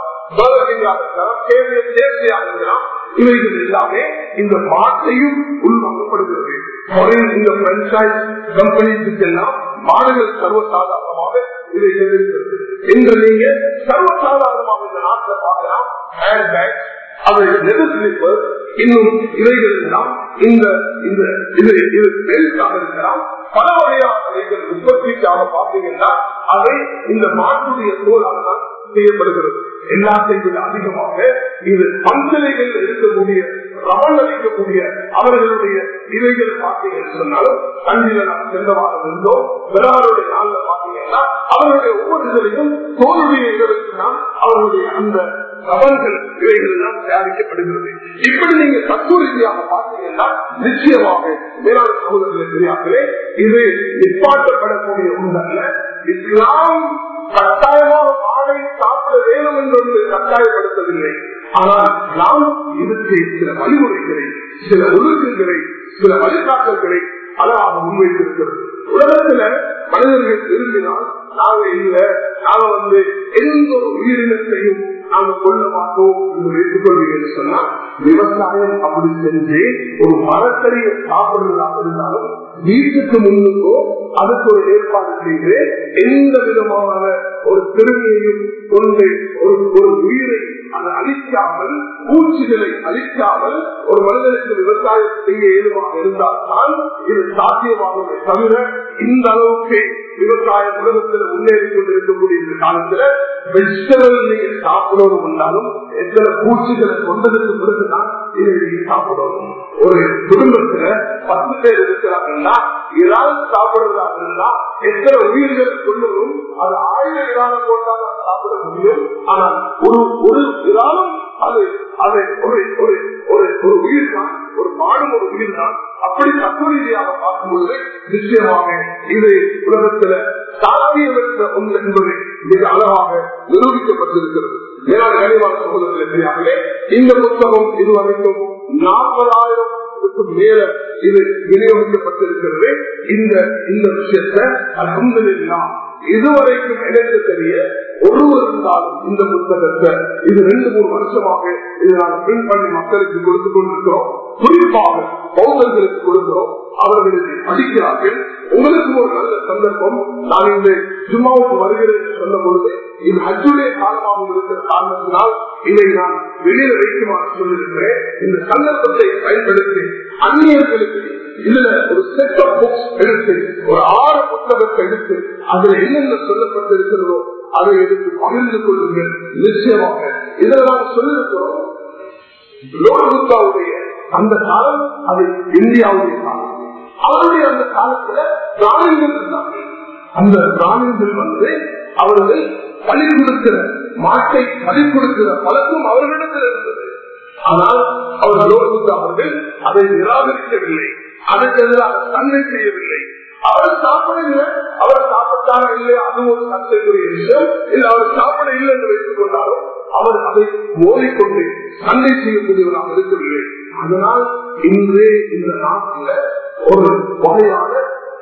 இவைகள் எல்லாமே இந்த மாட்டையும் உள்வாங்கப்படுகிறது இந்த பிரான்சைஸ் கம்பெனிஸுக்கு எல்லாம் மாடுகள் சர்வசாதாரணமாக இதை எதிர்க்கிறது இன்று நீங்க சர்வசாதாரணமாக இந்த நாட்டில் பார்க்கலாம் ஹேண்ட் பேக் அதை நெருசிலிப்பர் இன்னும் இவைகள் எல்லாம் இந்த இந்த இது இது பெருசாக இருக்கலாம் பல வகையான இவைகள் உற்பத்திக்காக பார்த்தீங்கன்னா அதை இந்த மாட்டுடைய தோலால் தான் செய்யப்படுகிறது எல்லாத்தையும் விட அதிகமாக இது பஞ்சலைகள் இருக்கக்கூடிய ரவல் அளிக்கக்கூடிய அவர்களுடைய இவைகள் பார்த்தீங்கன்னு சொன்னாலும் தண்ணியில நாம் சென்ற வாரம் இருந்தோம் விராருடைய நாள்ல பார்த்தீங்கன்னா அவர்களுடைய ஒவ்வொரு இதுலையும் தோல்விய இதற்கு தான் அவர்களுடைய அந்த ரவல்கள் இவைகள் எல்லாம் தயாரிக்கப்படுகிறது இப்படி நீங்க தத்துவ ரீதியாக பார்த்தீங்கன்னா நிச்சயமாக வேளாண் சகோதரர்களை தெரியாமலே இது நிப்பாட்டப்படக்கூடிய ஒன்றல்ல இஸ்லாம் கட்டாயமாக ஆடை சாப்பிட வேணும் என்று கட்டாயப்படுத்தவில்லை ஆனால் நாம் இதுக்கு சில வழிமுறைகளை சில ஒழுக்கங்களை சில வழிகாட்டல்களை அழகாக முன்வைத்திருக்கிறது உலகத்துல மனிதர்கள் விரும்பினால் நாங்க இல்ல நாங்க வந்து எந்த ஒரு உயிரினத்தையும் நாங்க கொள்ள மாட்டோம் என்று வைத்துக் கொள்வீங்கன்னு சொன்னா விவசாயம் அப்படி செஞ்சு ஒரு மரத்தறிய சாப்பிடுறதாக இருந்தாலும் வீட்டுக்கு முன்னுக்கோ அதுக்கு ஒரு ஏற்பாடு செய்து எந்த விதமான ஒரு பெருமையையும் கொண்டு ஒரு ஒரு உயிரை அதை அழிக்காமல் பூச்சிகளை அழிக்காமல் ஒரு மனிதனுக்கு விவசாயம் செய்ய ஏதுவாக இருந்தால்தான் இது சாத்தியமாகுமே தவிர இந்த அளவுக்கு விவசாய உலகத்தில் முன்னேறி கொண்டிருக்கக்கூடிய இந்த காலத்துல வெஜிடபிள் நீங்க சாப்பிடணும் இருந்தாலும் எத்தனை பூச்சிகளை கொண்டதுக்கு பிறகுதான் இதை நீங்க சாப்பிடணும் ஒரு குடும்பத்துல பத்து பேர் இருக்கிறாங்கன்னா இறால் சாப்பிடுறதாக இருந்தா எத்தனை உயிர்கள் கொள்ளணும் அது ஆயிரம் இறாலம் போட்டால் தான் சாப்பிட முடியும் ஆனால் ஒரு ஒரு இறாலும் அது அதை ஒரு ஒரு ஒரு ஒரு உயிர் தான் ஒரு மாடும் ஒரு உயிர் தான் அப்படி தத்துவரீதியாக பார்க்கும்போது நிச்சயமாக இது உலகத்துல சாத்தியமற்ற ஒன்று என்பது மிக அழகாக நிரூபிக்கப்பட்டிருக்கிறது மேலான கனிவான சகோதரர்களை தெரியாமலே இந்த புத்தகம் இதுவரைக்கும் நாற்பதாயிரம் மேல இது விநியோகிக்கப்பட்டிருக்கிறது இந்த இந்த விஷயத்தை அலமதுல்லா இதுவரைக்கும் எனக்கு தெரிய ஒருவர் இருந்தாலும் இந்த புத்தகத்தை இது ரெண்டு மூணு வருஷமாக இது நாங்கள் பிரிண்ட் பண்ணி மக்களுக்கு கொடுத்து கொண்டிருக்கிறோம் குறிப்பாக பௌத்தர்களுக்கு கொடுக்கிறோம் அவர்கள் இதை படிக்கிறார்கள் உங்களுக்கு ஒரு நல்ல சந்தர்ப்பம் நான் இந்த ஜும்மாவுக்கு வருகிறேன் என்று சொன்ன பொழுது இது ஹஜ்ஜுடைய காலமாக இருக்கிற காரணத்தினால் இதை நான் வெளியில வைக்குமாறு சொல்லியிருக்கிறேன் இந்த சந்தர்ப்பத்தை பயன்படுத்தி அந்நியர்களுக்கு இதுல ஒரு செட் ஆஃப் புக்ஸ் எடுத்து ஒரு ஆறு புத்தகம் புத்தகத்தை எடுத்து அதில் என்னென்ன சொல்லப்பட்டிருக்கிறதோ அதை எடுத்து பகிர்ந்து கொள்ளுங்கள் நிச்சயமாக இதை நாம் சொல்லியிருக்கிறோம் லோகபுத்தாவுடைய அந்த காலம் அது இந்தியாவுடைய காலம் அவருடைய அந்த காலத்துல பிராணிகள் இருந்தார்கள் அந்த பிராணிகள் வந்து அவர்கள் பலி கொடுக்கிற மாட்டை பலி கொடுக்கிற பழக்கம் அவர்களிடத்தில் இருந்தது ஆனால் அவர் லோகபுத்தா அவர்கள் அதை நிராகரிக்கவில்லை அதற்கு எதிராக தன்மை செய்யவில்லை அவர் சாப்பிடவில்லை அவர் சாப்பிட்டாரா இல்லையா அது ஒரு சர்ச்சைக்குரிய விஷயம் இல்ல அவர் சாப்பிட இல்லை என்று வைத்துக் கொண்டாலும் அவர் அதை மோதிக்கொண்டு சண்டை செய்யக்கூடியவராக இருக்கவில்லை அதனால் இன்று இந்த நாட்டில் ஒரு வகையான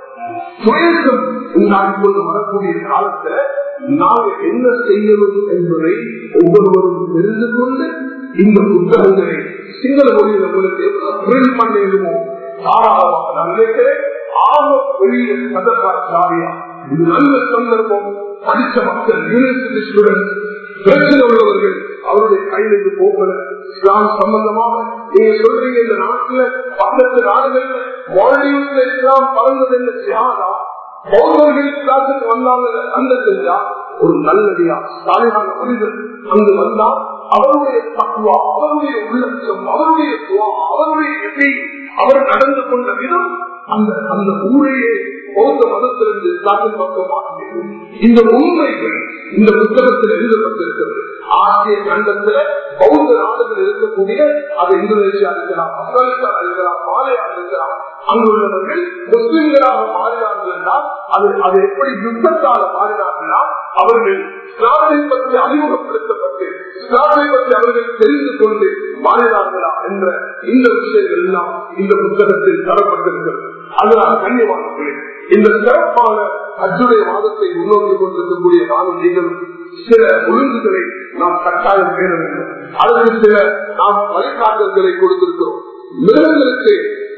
சுயேசம் உண்டாகி கொண்டு வரக்கூடிய காலத்துல நாங்கள் என்ன செய்யணும் என்பதை ஒவ்வொருவரும் தெரிந்து கொண்டு இந்த புத்தகங்களை சிங்கள மொழியில் உங்களுக்கு பிரிண்ட் பண்ணிடுமோ தாராளமாக நான் நினைக்கிறேன் ஆக பெரிய சதகாச்சாரியா இது நல்ல சந்தர்ப்பம் படித்த மக்கள் யூனிவர்சிட்டி ஸ்டூடெண்ட் பிரச்சனை உள்ளவர்கள் அவருடைய கையிலிருந்து போகல இஸ்லாம் சம்பந்தமாக நீங்க சொல்றீங்க இந்த நாட்டுல பக்கத்து நாடுகள்ல மால்டீவ்ஸ்ல இஸ்லாம் பறந்தது என்ன சியாதா பௌத்தர்கள் இஸ்லாத்துக்கு வந்தாங்க அந்த செஞ்சா ஒரு நல்லடியா சாலையான மனிதர் அங்கு வந்தா அவருடைய தக்குவா அவருடைய உள்ளட்சம் அவருடைய துவா அவருடைய எதை அவர் நடந்து கொண்ட விதம் அந்த அந்த ஊரையே பௌத்த மதத்திலிருந்து இஸ்லாத்தின் பக்கமாக இந்த உண்மைகள் இந்த புத்தகத்தில் எழுதப்பட்டிருக்கிறது ஆசிய கண்டத்துல பௌத்த நாடுகள் இருக்கக்கூடிய அது இந்தோனேஷியா இருக்கலாம் ஆப்கானிஸ்தான் இருக்கலாம் மாலையா இருக்கலாம் அங்குள்ளவர்கள் முஸ்லிம்களாக மாறினார்கள் என்றால் அது அது எப்படி யுத்தத்தால் மாறினார்களா அவர்கள் இஸ்லாமை பற்றி அறிமுகப்படுத்தப்பட்டு இஸ்லாமை பற்றி அவர்கள் தெரிந்து கொண்டு மாறினார்களா என்ற இந்த விஷயங்கள் எல்லாம் இந்த புத்தகத்தில் தரப்பட்டிருக்கிறது அதனால் கண்ணியமானவர்களே இந்த சிறப்பான அச்சுடைய வாதத்தை முன்னோக்கி கொண்டிருக்கக்கூடிய நானும் நீங்களும் சில ஒழுங்குகளை நாம் கட்டாயம் பேர வேண்டும் அதற்கு சில நாம் வழிகாட்டல்களை கொடுத்திருக்கிறோம் மிருகங்களுக்கு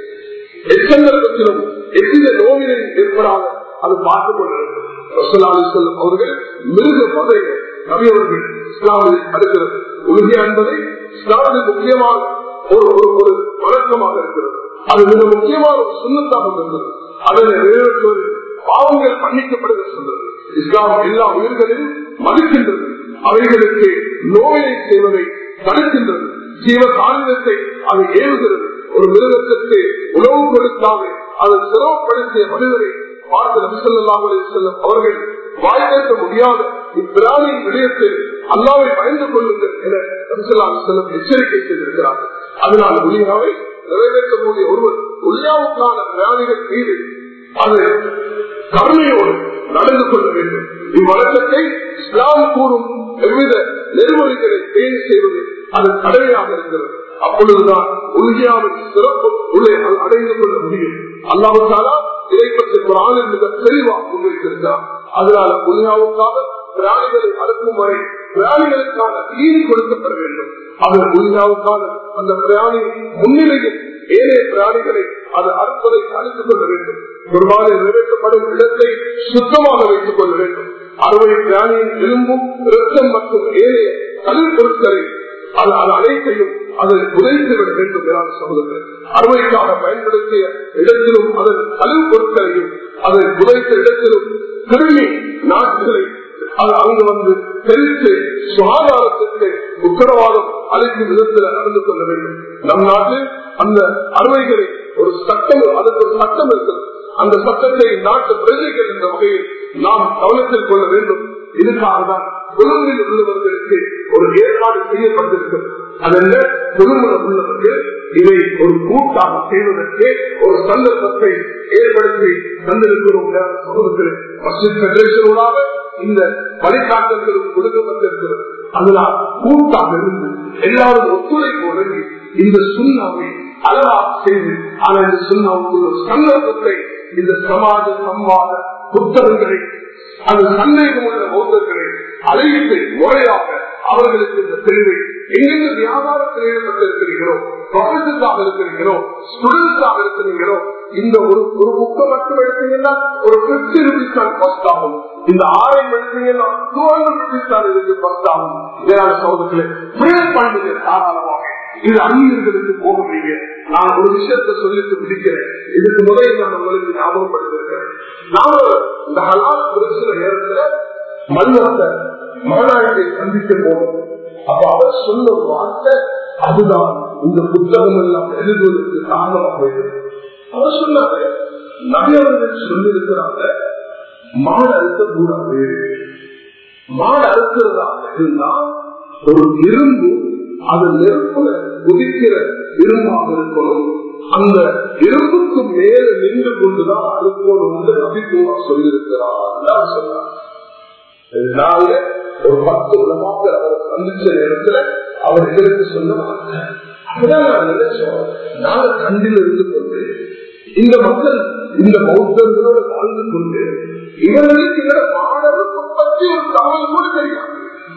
எச்சந்தர்ப்பத்திலும் எவ்வித நோயிலும் ஏற்படாத அது பார்த்துக் கொண்டிருக்கிறது அவர்கள் மிருக வகையை நபியவர்கள் இஸ்லாமில் அடுக்கிறது உறுதியா என்பதை இஸ்லாமில் முக்கியமான ஒரு ஒரு வழக்கமாக இருக்கிறது அது மிக முக்கியமான ஒரு சுண்ணத்தாக இருந்தது அதனை நிறைவேற்றுவது பாவங்கள் மன்னிக்கப்படுகிற சொல்றது இஸ்லாம் எல்லா உயிர்களையும் மதிக்கின்றது அவைகளுக்கு நோயை செய்வதை தடுக்கின்றது ஜீவ காரணத்தை அது ஏவுகிறது ஒரு மிருகத்திற்கு உணவு கொடுக்காமல் அதை சிரமப்படுத்திய மனிதரை பார்த்து நபிசல்லாஹ் செல்லும் அவர்கள் வாய்ப்பேற்ற முடியாத இப்பிராணியின் விடயத்தில் அல்லாவை பயந்து கொள்ளுங்கள் என நபிசல்லாஹ் செல்லும் எச்சரிக்கை செய்திருக்கிறார்கள் அதனால் உலியாவை நிறைவேற்றக்கூடிய ஒருவர் உலியாவுக்கான பிராணிகள் மீது அது கருணையோடு நடந்து கொள்ள வேண்டும் இவ்வழக்கத்தை இஸ்லாம் கூறும் எவ்வித நெறிமுறைகளை பேணி செய்வது அது கடமையாக இருக்கிறது அப்பொழுதுதான் உறுதியாவை சிறப்பு உள்ளே அடைந்து கொள்ள முடியும் அல்லாவுக்காக இதை பற்றி குரானில் மிக தெளிவாக முன்வைத்திருக்கிறார் அதனால உறுதியாவுக்காக பிராணிகளை அறுக்கும் வரை பிராணிகளுக்கான தீனி கொடுக்கப்பட வேண்டும் அது உறுதியாவுக்கான அந்த பிராணி முன்னிலையில் ஏனைய பிராணிகளை அது அறுப்பதை அழித்துக் கொள்ள வேண்டும் குர்பானை நிறைவேற்றப்படும் இடத்தை சுத்தமாக வைத்துக் கொள்ள வேண்டும் அறுவை பிராணியின் எலும்பும் இரத்தம் மற்றும் ஏனைய கல் பொருட்களை அது அது அனைத்தையும் அதை புதைத்து விட வேண்டும் என சொல்லுங்கள் அறுவைக்காக பயன்படுத்திய இடத்திலும் அதன் கல் பொருட்களையும் அதை புதைத்த இடத்திலும் கிருமி நாட்களை அது அங்கு வந்து தெரிவித்து சுகாதாரத்திற்கு உத்தரவாதம் அளிக்கும் விதத்தில் நடந்து கொள்ள வேண்டும் நம் நாட்டில் அந்த அறுவைகளை ஒரு சட்டம் அதற்கு ஒரு சட்டம் இருக்கிறது அந்த சட்டத்தை நாட்டு பிரஜைகள் என்ற வகையில் நாம் கவனத்தில் கொள்ள வேண்டும் இதுக்காக தான் குழுவில் உள்ளவர்களுக்கு ஒரு ஏற்பாடு செய்யப்பட்டிருக்கிறது அதென்ன குழுவில் உள்ளவர்கள் இதை ஒரு கூட்டாக செய்வதற்கு ஒரு சந்தர்ப்பத்தை ஏற்படுத்தி தந்திருக்கிறோம் சமூகத்தில் மஸ்ஜித் பெடரேஷனோடாக இந்த வழிகாட்டல்களும் கொடுக்கப்பட்டிருக்கிறது அதனால் கூட்டாக இருந்து எல்லாரும் ஒத்துழைப்பு வழங்கி இந்த சுண்ணாவை அழகா செய்து ஆனால் இந்த சுண்ணாவுக்கு ஒரு சந்தர்ப்பத்தை இந்த சமாஜ சம்வாத புத்தகங்களை அந்த சந்தேகம் உள்ள பௌத்தர்களை அழைத்து முறையாக அவர்களுக்கு இந்த தெளிவை எங்கெங்க வியாபாரத்தில் ஈடுபட்டிருக்கிறீர்களோ ப்ரொஃபஸர்ஸாக இருக்கிறீங்களோ ஸ்டூடெண்ட்ஸாக இருக்கிறீங்களோ இந்த ஒரு ஒரு புக்கம் மட்டும் எடுத்தீங்கன்னா ஒரு பிப்டி ருபீஸ் தான் காஸ்ட் ஆகும் இந்த ஆயிரம் எடுத்தீங்கன்னா டூ ஹண்ட்ரட் ருபீஸ் தான் இதுக்கு காஸ்ட் ஆகும் இதனால சோதனை பண்ணுங்க தாராளமாக இது அந்நியர்களுக்கு போகவில்லை நான் ஒரு விஷயத்தை சொல்லிட்டு பிடிக்கிறேன் இதுக்கு முதலில் நான் உங்களுக்கு ஞாபகப்படுத்திருக்கிறேன் நாம இந்த ஹலால் பிரச்சனை நேரத்துல மல்லத்தை மாநாட்டை சந்திக்க போனோம் அப்ப அவர் சொன்ன ஒரு வார்த்தை அதுதான் இந்த புத்தகம் எல்லாம் எழுதுவதற்கு காரணமாக இருக்கிறது அவர் சொன்னாரு நகையவர்கள் சொல்லியிருக்கிறாங்க மாடு அறுக்க கூடாது மாடு அறுக்கிறதாக இருந்தா ஒரு இரும்பு அது நெருப்புல குதிக்கிற இரும்பாக இருக்கணும் அந்த இரும்புக்கு மேல நின்று கொண்டுதான் அறுக்கணும் என்று நபிக்குமா சொல்லியிருக்கிறார் சொன்னார் நாங்க ஒரு பத்து உலமாக்கள் அவரை சந்திச்ச நேரத்துல அவர் எங்களுக்கு சொன்னாங்க அப்பதான் நான் நினைச்சோம் நாங்க கண்டில் இருந்து கொண்டு இந்த மக்கள் இந்த பௌத்தர்களோட வாழ்ந்து கொண்டு இவர்களுக்கு இந்த பாடலுக்கு பற்றி ஒரு தகவல் கூட தெரியாது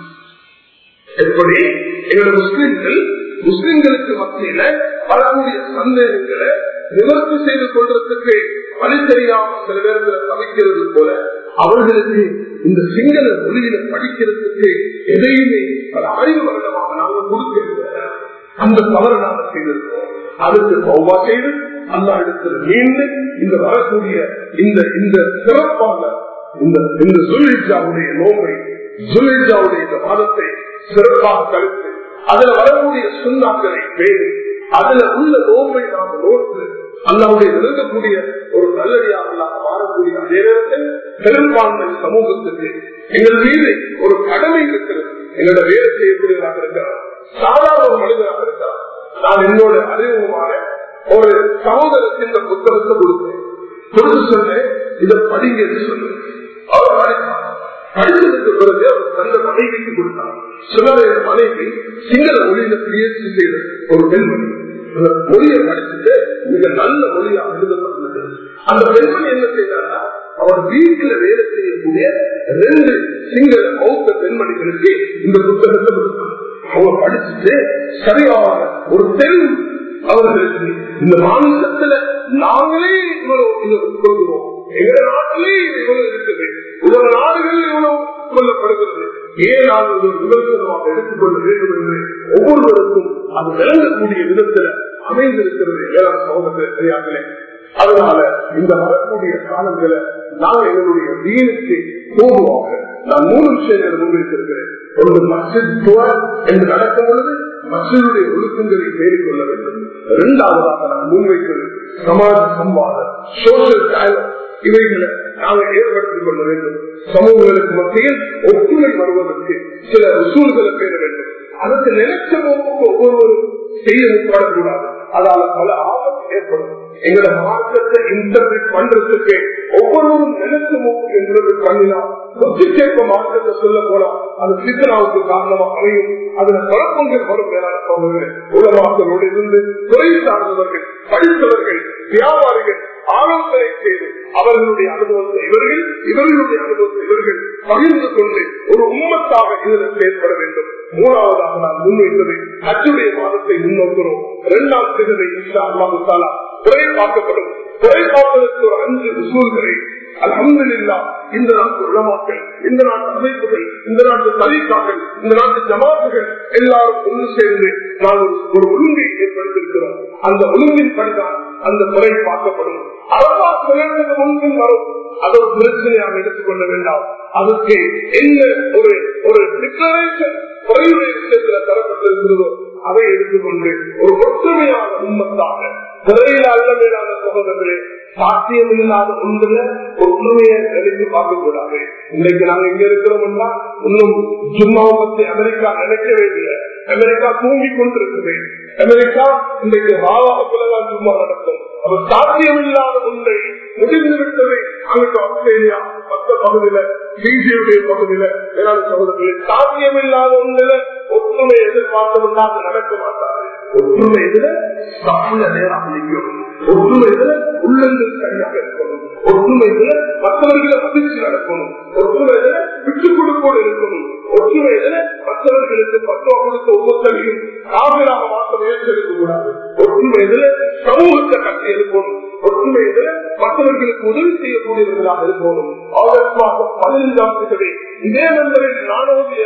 எப்படி எங்களோட முஸ்லிம்கள் முஸ்லிம்களுக்கு மத்தியில வரக்கூடிய சந்தேகங்களை நிவர்த்தி செய்து கொள்றதுக்கு வழி தெரியாம சில பேர்களை தவிக்கிறது போல அவர்களுக்கு இந்த சிங்கள மொழியில படிக்கிறதுக்கு எதையுமே பல அறிவு வருடமாக நாங்கள் கொடுக்க அந்த தவறு நாங்கள் செய்திருக்கோம் அதுக்கு பௌவா செய்து அல்லா இடத்துல மீண்டு இந்த வரக்கூடிய இந்த இந்த சிறப்பான இந்த இந்த சுல்லிஜாவுடைய நோக்கை சுல்லிஜாவுடைய இந்த மாதத்தை சிறப்பாக கழித்து அதுல வரக்கூடிய சுண்ணாக்களை பேணி அதுல உள்ள நோம்பை நாம் நோட்டு அல்லாவுடைய நெருங்கக்கூடிய ஒரு நல்லடியாக நாம் மாறக்கூடிய அதே நேரத்தில் பெரும்பான்மை சமூகத்துக்கு எங்கள் மீது ஒரு கடமை இருக்கிறது எங்களோட வேலை செய்யக்கூடியவராக இருக்கிறார் சாதாரண ஒரு மனிதராக இருக்கிறார் நான் என்னோட அறிமுகமான ஒரு சகோதரத்தின் இந்த புத்தகத்தை கொடுத்தேன் கொடுத்து சொன்னேன் இதை படிங்க என்று சொன்னேன் அவர் படித்தார் படித்ததுக்கு பிறகு அவர் தந்த மனைவிக்கு கொடுத்தார் சொன்னதை மனைவி சிங்கள மொழியில பிஎஸ்சி செய்த ஒரு பெண்மணி மொழியை படிச்சுட்டு மிக நல்ல மொழியாக எழுதப்பட்டது அந்த பெண்மணி என்ன செய்தாரா அவர் வீட்டில் வேலை செய்யக்கூடிய ரெண்டு சிங்கள பௌத்த பெண்மணிகளுக்கு இந்த புத்தகத்தை கொடுத்தார் அவங்க படிச்சுட்டு சரியான ஒரு தெளிவு அவர்களுக்கு இந்த மாநிலத்துல நாங்களே இவ்வளவு இதை கொள்கிறோம் எங்க நாட்டிலே இது இவ்வளவு இருக்குது உலக நாடுகளில் இவ்வளவு கொல்லப்படுகிறது ஏன் நாங்கள் ஒரு விமர்சனமாக எடுத்துக்கொள்ள வேண்டும் என்று ஒவ்வொருவருக்கும் அது விளங்கக்கூடிய விதத்துல அமைந்திருக்கிறது வேளாண் சமூகத்திலே அதனால இந்த வரக்கூடிய காலங்களை நான் எங்களுடைய வீணுக்கு போதுவாக நான் மூணு விஷயங்களை முன்வைத்திருக்கிறேன் ஒன்று மசித் என்று நடக்கும் பொழுது மசிதுடைய ஒழுக்கங்களை மேற்கொள்ள வேண்டும் இரண்டாவதாக நான் முன்வைக்கிறது சமாஜ சம்பாதம் சோசியல் டயலாக் இவைகளை நாங்கள் ஏற்படுத்திக் கொள்ள வேண்டும் சமூகங்களுக்கு மத்தியில் ஒற்றுமை வருவதற்கு சில உசூல்களை பெற வேண்டும் அதற்கு நினைச்ச போக்கு ஒவ்வொருவரும் செய்ய முற்படக்கூடாது அதால பல ஆபத்து ஏற்படும் எங்களோட மாற்றத்தை இன்டர்பிரட் பண்றதுக்கு ஒவ்வொருவரும் நினைச்ச போக்கு இன்டர்பிரட் பண்ணினா ஒத்திக்கேற்ப மாற்றத்தை சொல்ல போலாம் அது சித்தனாவுக்கு காரணமா அமையும் அதுல குழப்பங்கள் வரும் மேலான சோழர்கள் உலமாக்களோடு இருந்து துறை சார்ந்தவர்கள் படித்தவர்கள் வியாபாரிகள் ஆலோசனை செய்து அவர்களுடைய அனுபவத்தை இவர்கள் இவர்களுடைய அனுபவத்தை இவர்கள் பகிர்ந்து கொண்டு ஒரு உம்மத்தாக இதில் செயல்பட வேண்டும் மூணாவதாக நான் முன்வைத்தது அச்சுடைய மாதத்தை முன்னோக்கிறோம் இரண்டாம் திகதை இன்ஷா அல்லாஹாலா குறை பார்க்கப்படும் குறை பார்ப்பதற்கு ஒரு அஞ்சு விசூல்களை அலமதுல்லா இந்த நாட்டு உளமாக்கள் இந்த நாட்டு அமைப்புகள் இந்த நாட்டு தலிக்காக்கள் இந்த நாட்டு ஜமாத்துகள் எல்லாரும் ஒன்று சேர்ந்து நான் ஒரு ஒழுங்கை ஏற்படுத்தியிருக்கிறோம் அந்த ஒழுங்கின் படிதான் அந்த முறை பார்க்கப்படும் அரபா சிலருக்கு முன்பின் வரும் அது ஒரு பிரச்சனையாக எடுத்துக்கொள்ள வேண்டாம் அதுக்கு என்ன ஒரு ஒரு டிக்ளரேஷன் குறைவுடைய விஷயத்துல தரப்பட்டிருக்கிறதோ அதை எடுத்துக்கொண்டு ஒரு ஒற்றுமையான உண்மத்தாக திரையில் அல்ல மேலான சகோதரர்களே சாத்தியம் இல்லாத ஒன்றுல ஒற்றுமையை நினைத்து பார்க்க கூடாது இன்னைக்கு நாங்க இங்க இருக்கிறோம்னா இன்னும் ஜும்மாவை பத்தி அமெரிக்கா நினைக்கவே இல்லை அமெரிக்கா தூங்கி கொண்டிருக்குது அமெரிக்கா இன்றைக்கு ராவாகத்துலதான் சும்மா நடக்கும் அது சாத்தியம் இல்லாத ஒன்றை முடிந்து விட்டது அங்கிட்டு ஆஸ்திரேலியா மற்ற பகுதியில பிஜியுடைய பகுதியில வேளாண் சகோதரர்களே சாத்தியம் இல்லாத ஒன்றில ஒற்றுமை எதிர்பார்த்தவர்களா நடக்க மாட்டாரு ஒற்றுமை இதுல சாமிய நேரம் நிற்கும் ஒற்றுமை இதுல உள்ளங்கள் சரியாக இருக்கணும் ஒற்றுமை இதுல மற்றவர்களை மதிச்சு நடக்கணும் ஒற்றுமை இதுல விட்டுக் கொடுப்போடு இருக்கணும் ஒற்றுமை இதுல மற்றவர்களுக்கு பத்துவ கொடுத்த ஒவ்வொருத்தரையும் காவிராக மாற்ற முயற்சி எடுக்க கூடாது ஒற்றுமை இதுல சமூகத்தை கட்டி இருக்கணும் ஒற்றுமை இதுல மற்றவர்களுக்கு உதவி செய்யக்கூடியவர்களாக இருக்கணும் ஆகஸ்ட் மாதம் பதினைந்தாம் தேதி இதே நண்பரில் நானோதிய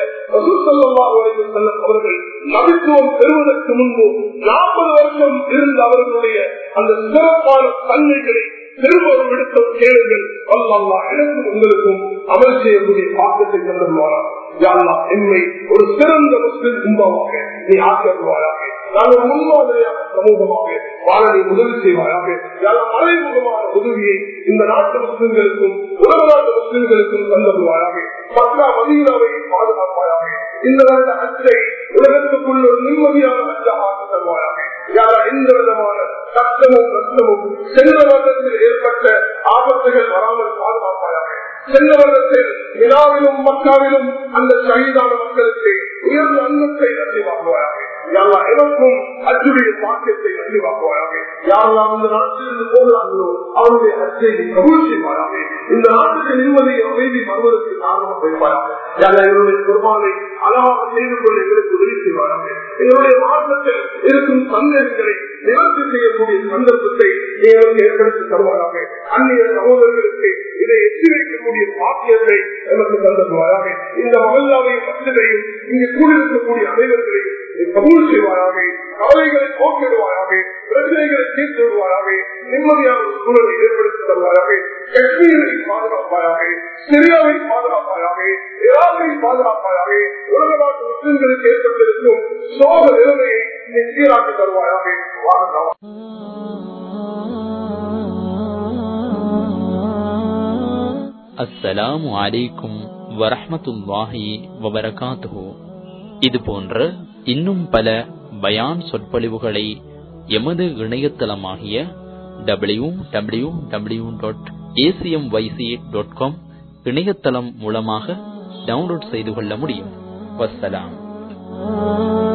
செல்லும் அவர்கள் நபித்துவம் பெறுவதற்கு முன்பு நாற்பது வருஷம் இருந்த அவர்களுடைய அந்த சிறப்பான தன்மைகளை திரும்ப ஒரு விடுத்தம் கேளுங்கள் அல்லா எனக்கும் உங்களுக்கும் அமல் செய்யக்கூடிய பாக்கத்தை தந்துள்ளாரா யாழ்லா என்னை ஒரு சிறந்த முஸ்லிம் கும்பமாக நீ ஆக்கியவாயாக நாங்கள் முன்மாதிரியாக சமூகமாக வாழ நீ உதவி செய்வாயாக யாழ் மறைமுகமான உதவியை இந்த நாட்டு முஸ்லிம்களுக்கும் உலக நாட்டு முஸ்லிம்களுக்கும் தந்துள்ளாயாக பத்ரா மதீனாவை பாதுகாப்பாயாக இந்த வருட அச்சை உலகத்துக்குள் ஒரு நிம்மதியான அச்சாக தருவாயாக யாரா எந்த விதமான கஷ்டமும் நஷ்டமும் சென்ற வருடத்தில் ஏற்பட்ட ஆபத்துகள் வராமல் பாதுகாப்பாயாக சென்ற வருடத்தில் விழாவிலும் மக்காவிலும் அந்த ஷஹீதான மக்களுக்கு உயர்ந்த அன்னத்தை நன்றிவாக்குவாயாக யாரா எனக்கும் அச்சுடைய பாக்கியத்தை நன்றிவாக்குவாயாக யாரெல்லாம் இந்த நாட்டிலிருந்து போகிறார்களோ அவருடைய அச்சை கபூல் செய்வாயாக இந்த நாட்டுக்கு நிம்மதி அமைதி வருவதற்கு காரணமாக வைப்பாயாக யாரா என்னுடைய குர்பானை அழகாக செய்து கொள்ள எங்களுக்கு உதவி செய்வாயாக எங்களுடைய மாற்றத்தில் இருக்கும் சந்தேகங்களை நிவர்த்தி செய்யக்கூடிய சந்தர்ப்பத்தை எங்களுக்கு ஏற்படுத்தி தருவாராக அந்நிய சகோதரர்களுக்கு இதை எட்டி வைக்கக்கூடிய பாக்கியத்தை எனக்கு தந்தருவாராக இந்த மகல்லாவையும் மசிதையும் இங்கு கூடியிருக்கக்கூடிய அனைவர்களையும் கபூல் செய்வாராக கவலைகளை போக்கிடுவாராக பிரச்சனைகளை தீர்த்து விடுவாராக நிம்மதியான சூழலை ஏற்படுத்தி தருவாராக காஷ்மீரை பாதுகாப்பாயாக சிரியாவை பாதுகாப்பாயாக ஈராக்கை பாதுகாப்பாயாக உலக நாட்டு முஸ்லிம்களுக்கு ஏற்பட்டிருக்கும் சோக நிலைமையை நீ சீராக்கி தருவாயாக வாழ்ந்தாவா அஸ்ஸலாமு அலைக்கும் வரஹ்மத்துல்லாஹி வபரகாத்துஹு இது போன்ற இன்னும் பல பயான் சொற்பொழிவுகளை எமது இணையதளமாகிய W W W dot ACM YC dot com இணையதளம் மூலமாக டவுன்லோட் செய்து கொள்ள முடியும் வஸ்ஸலாம்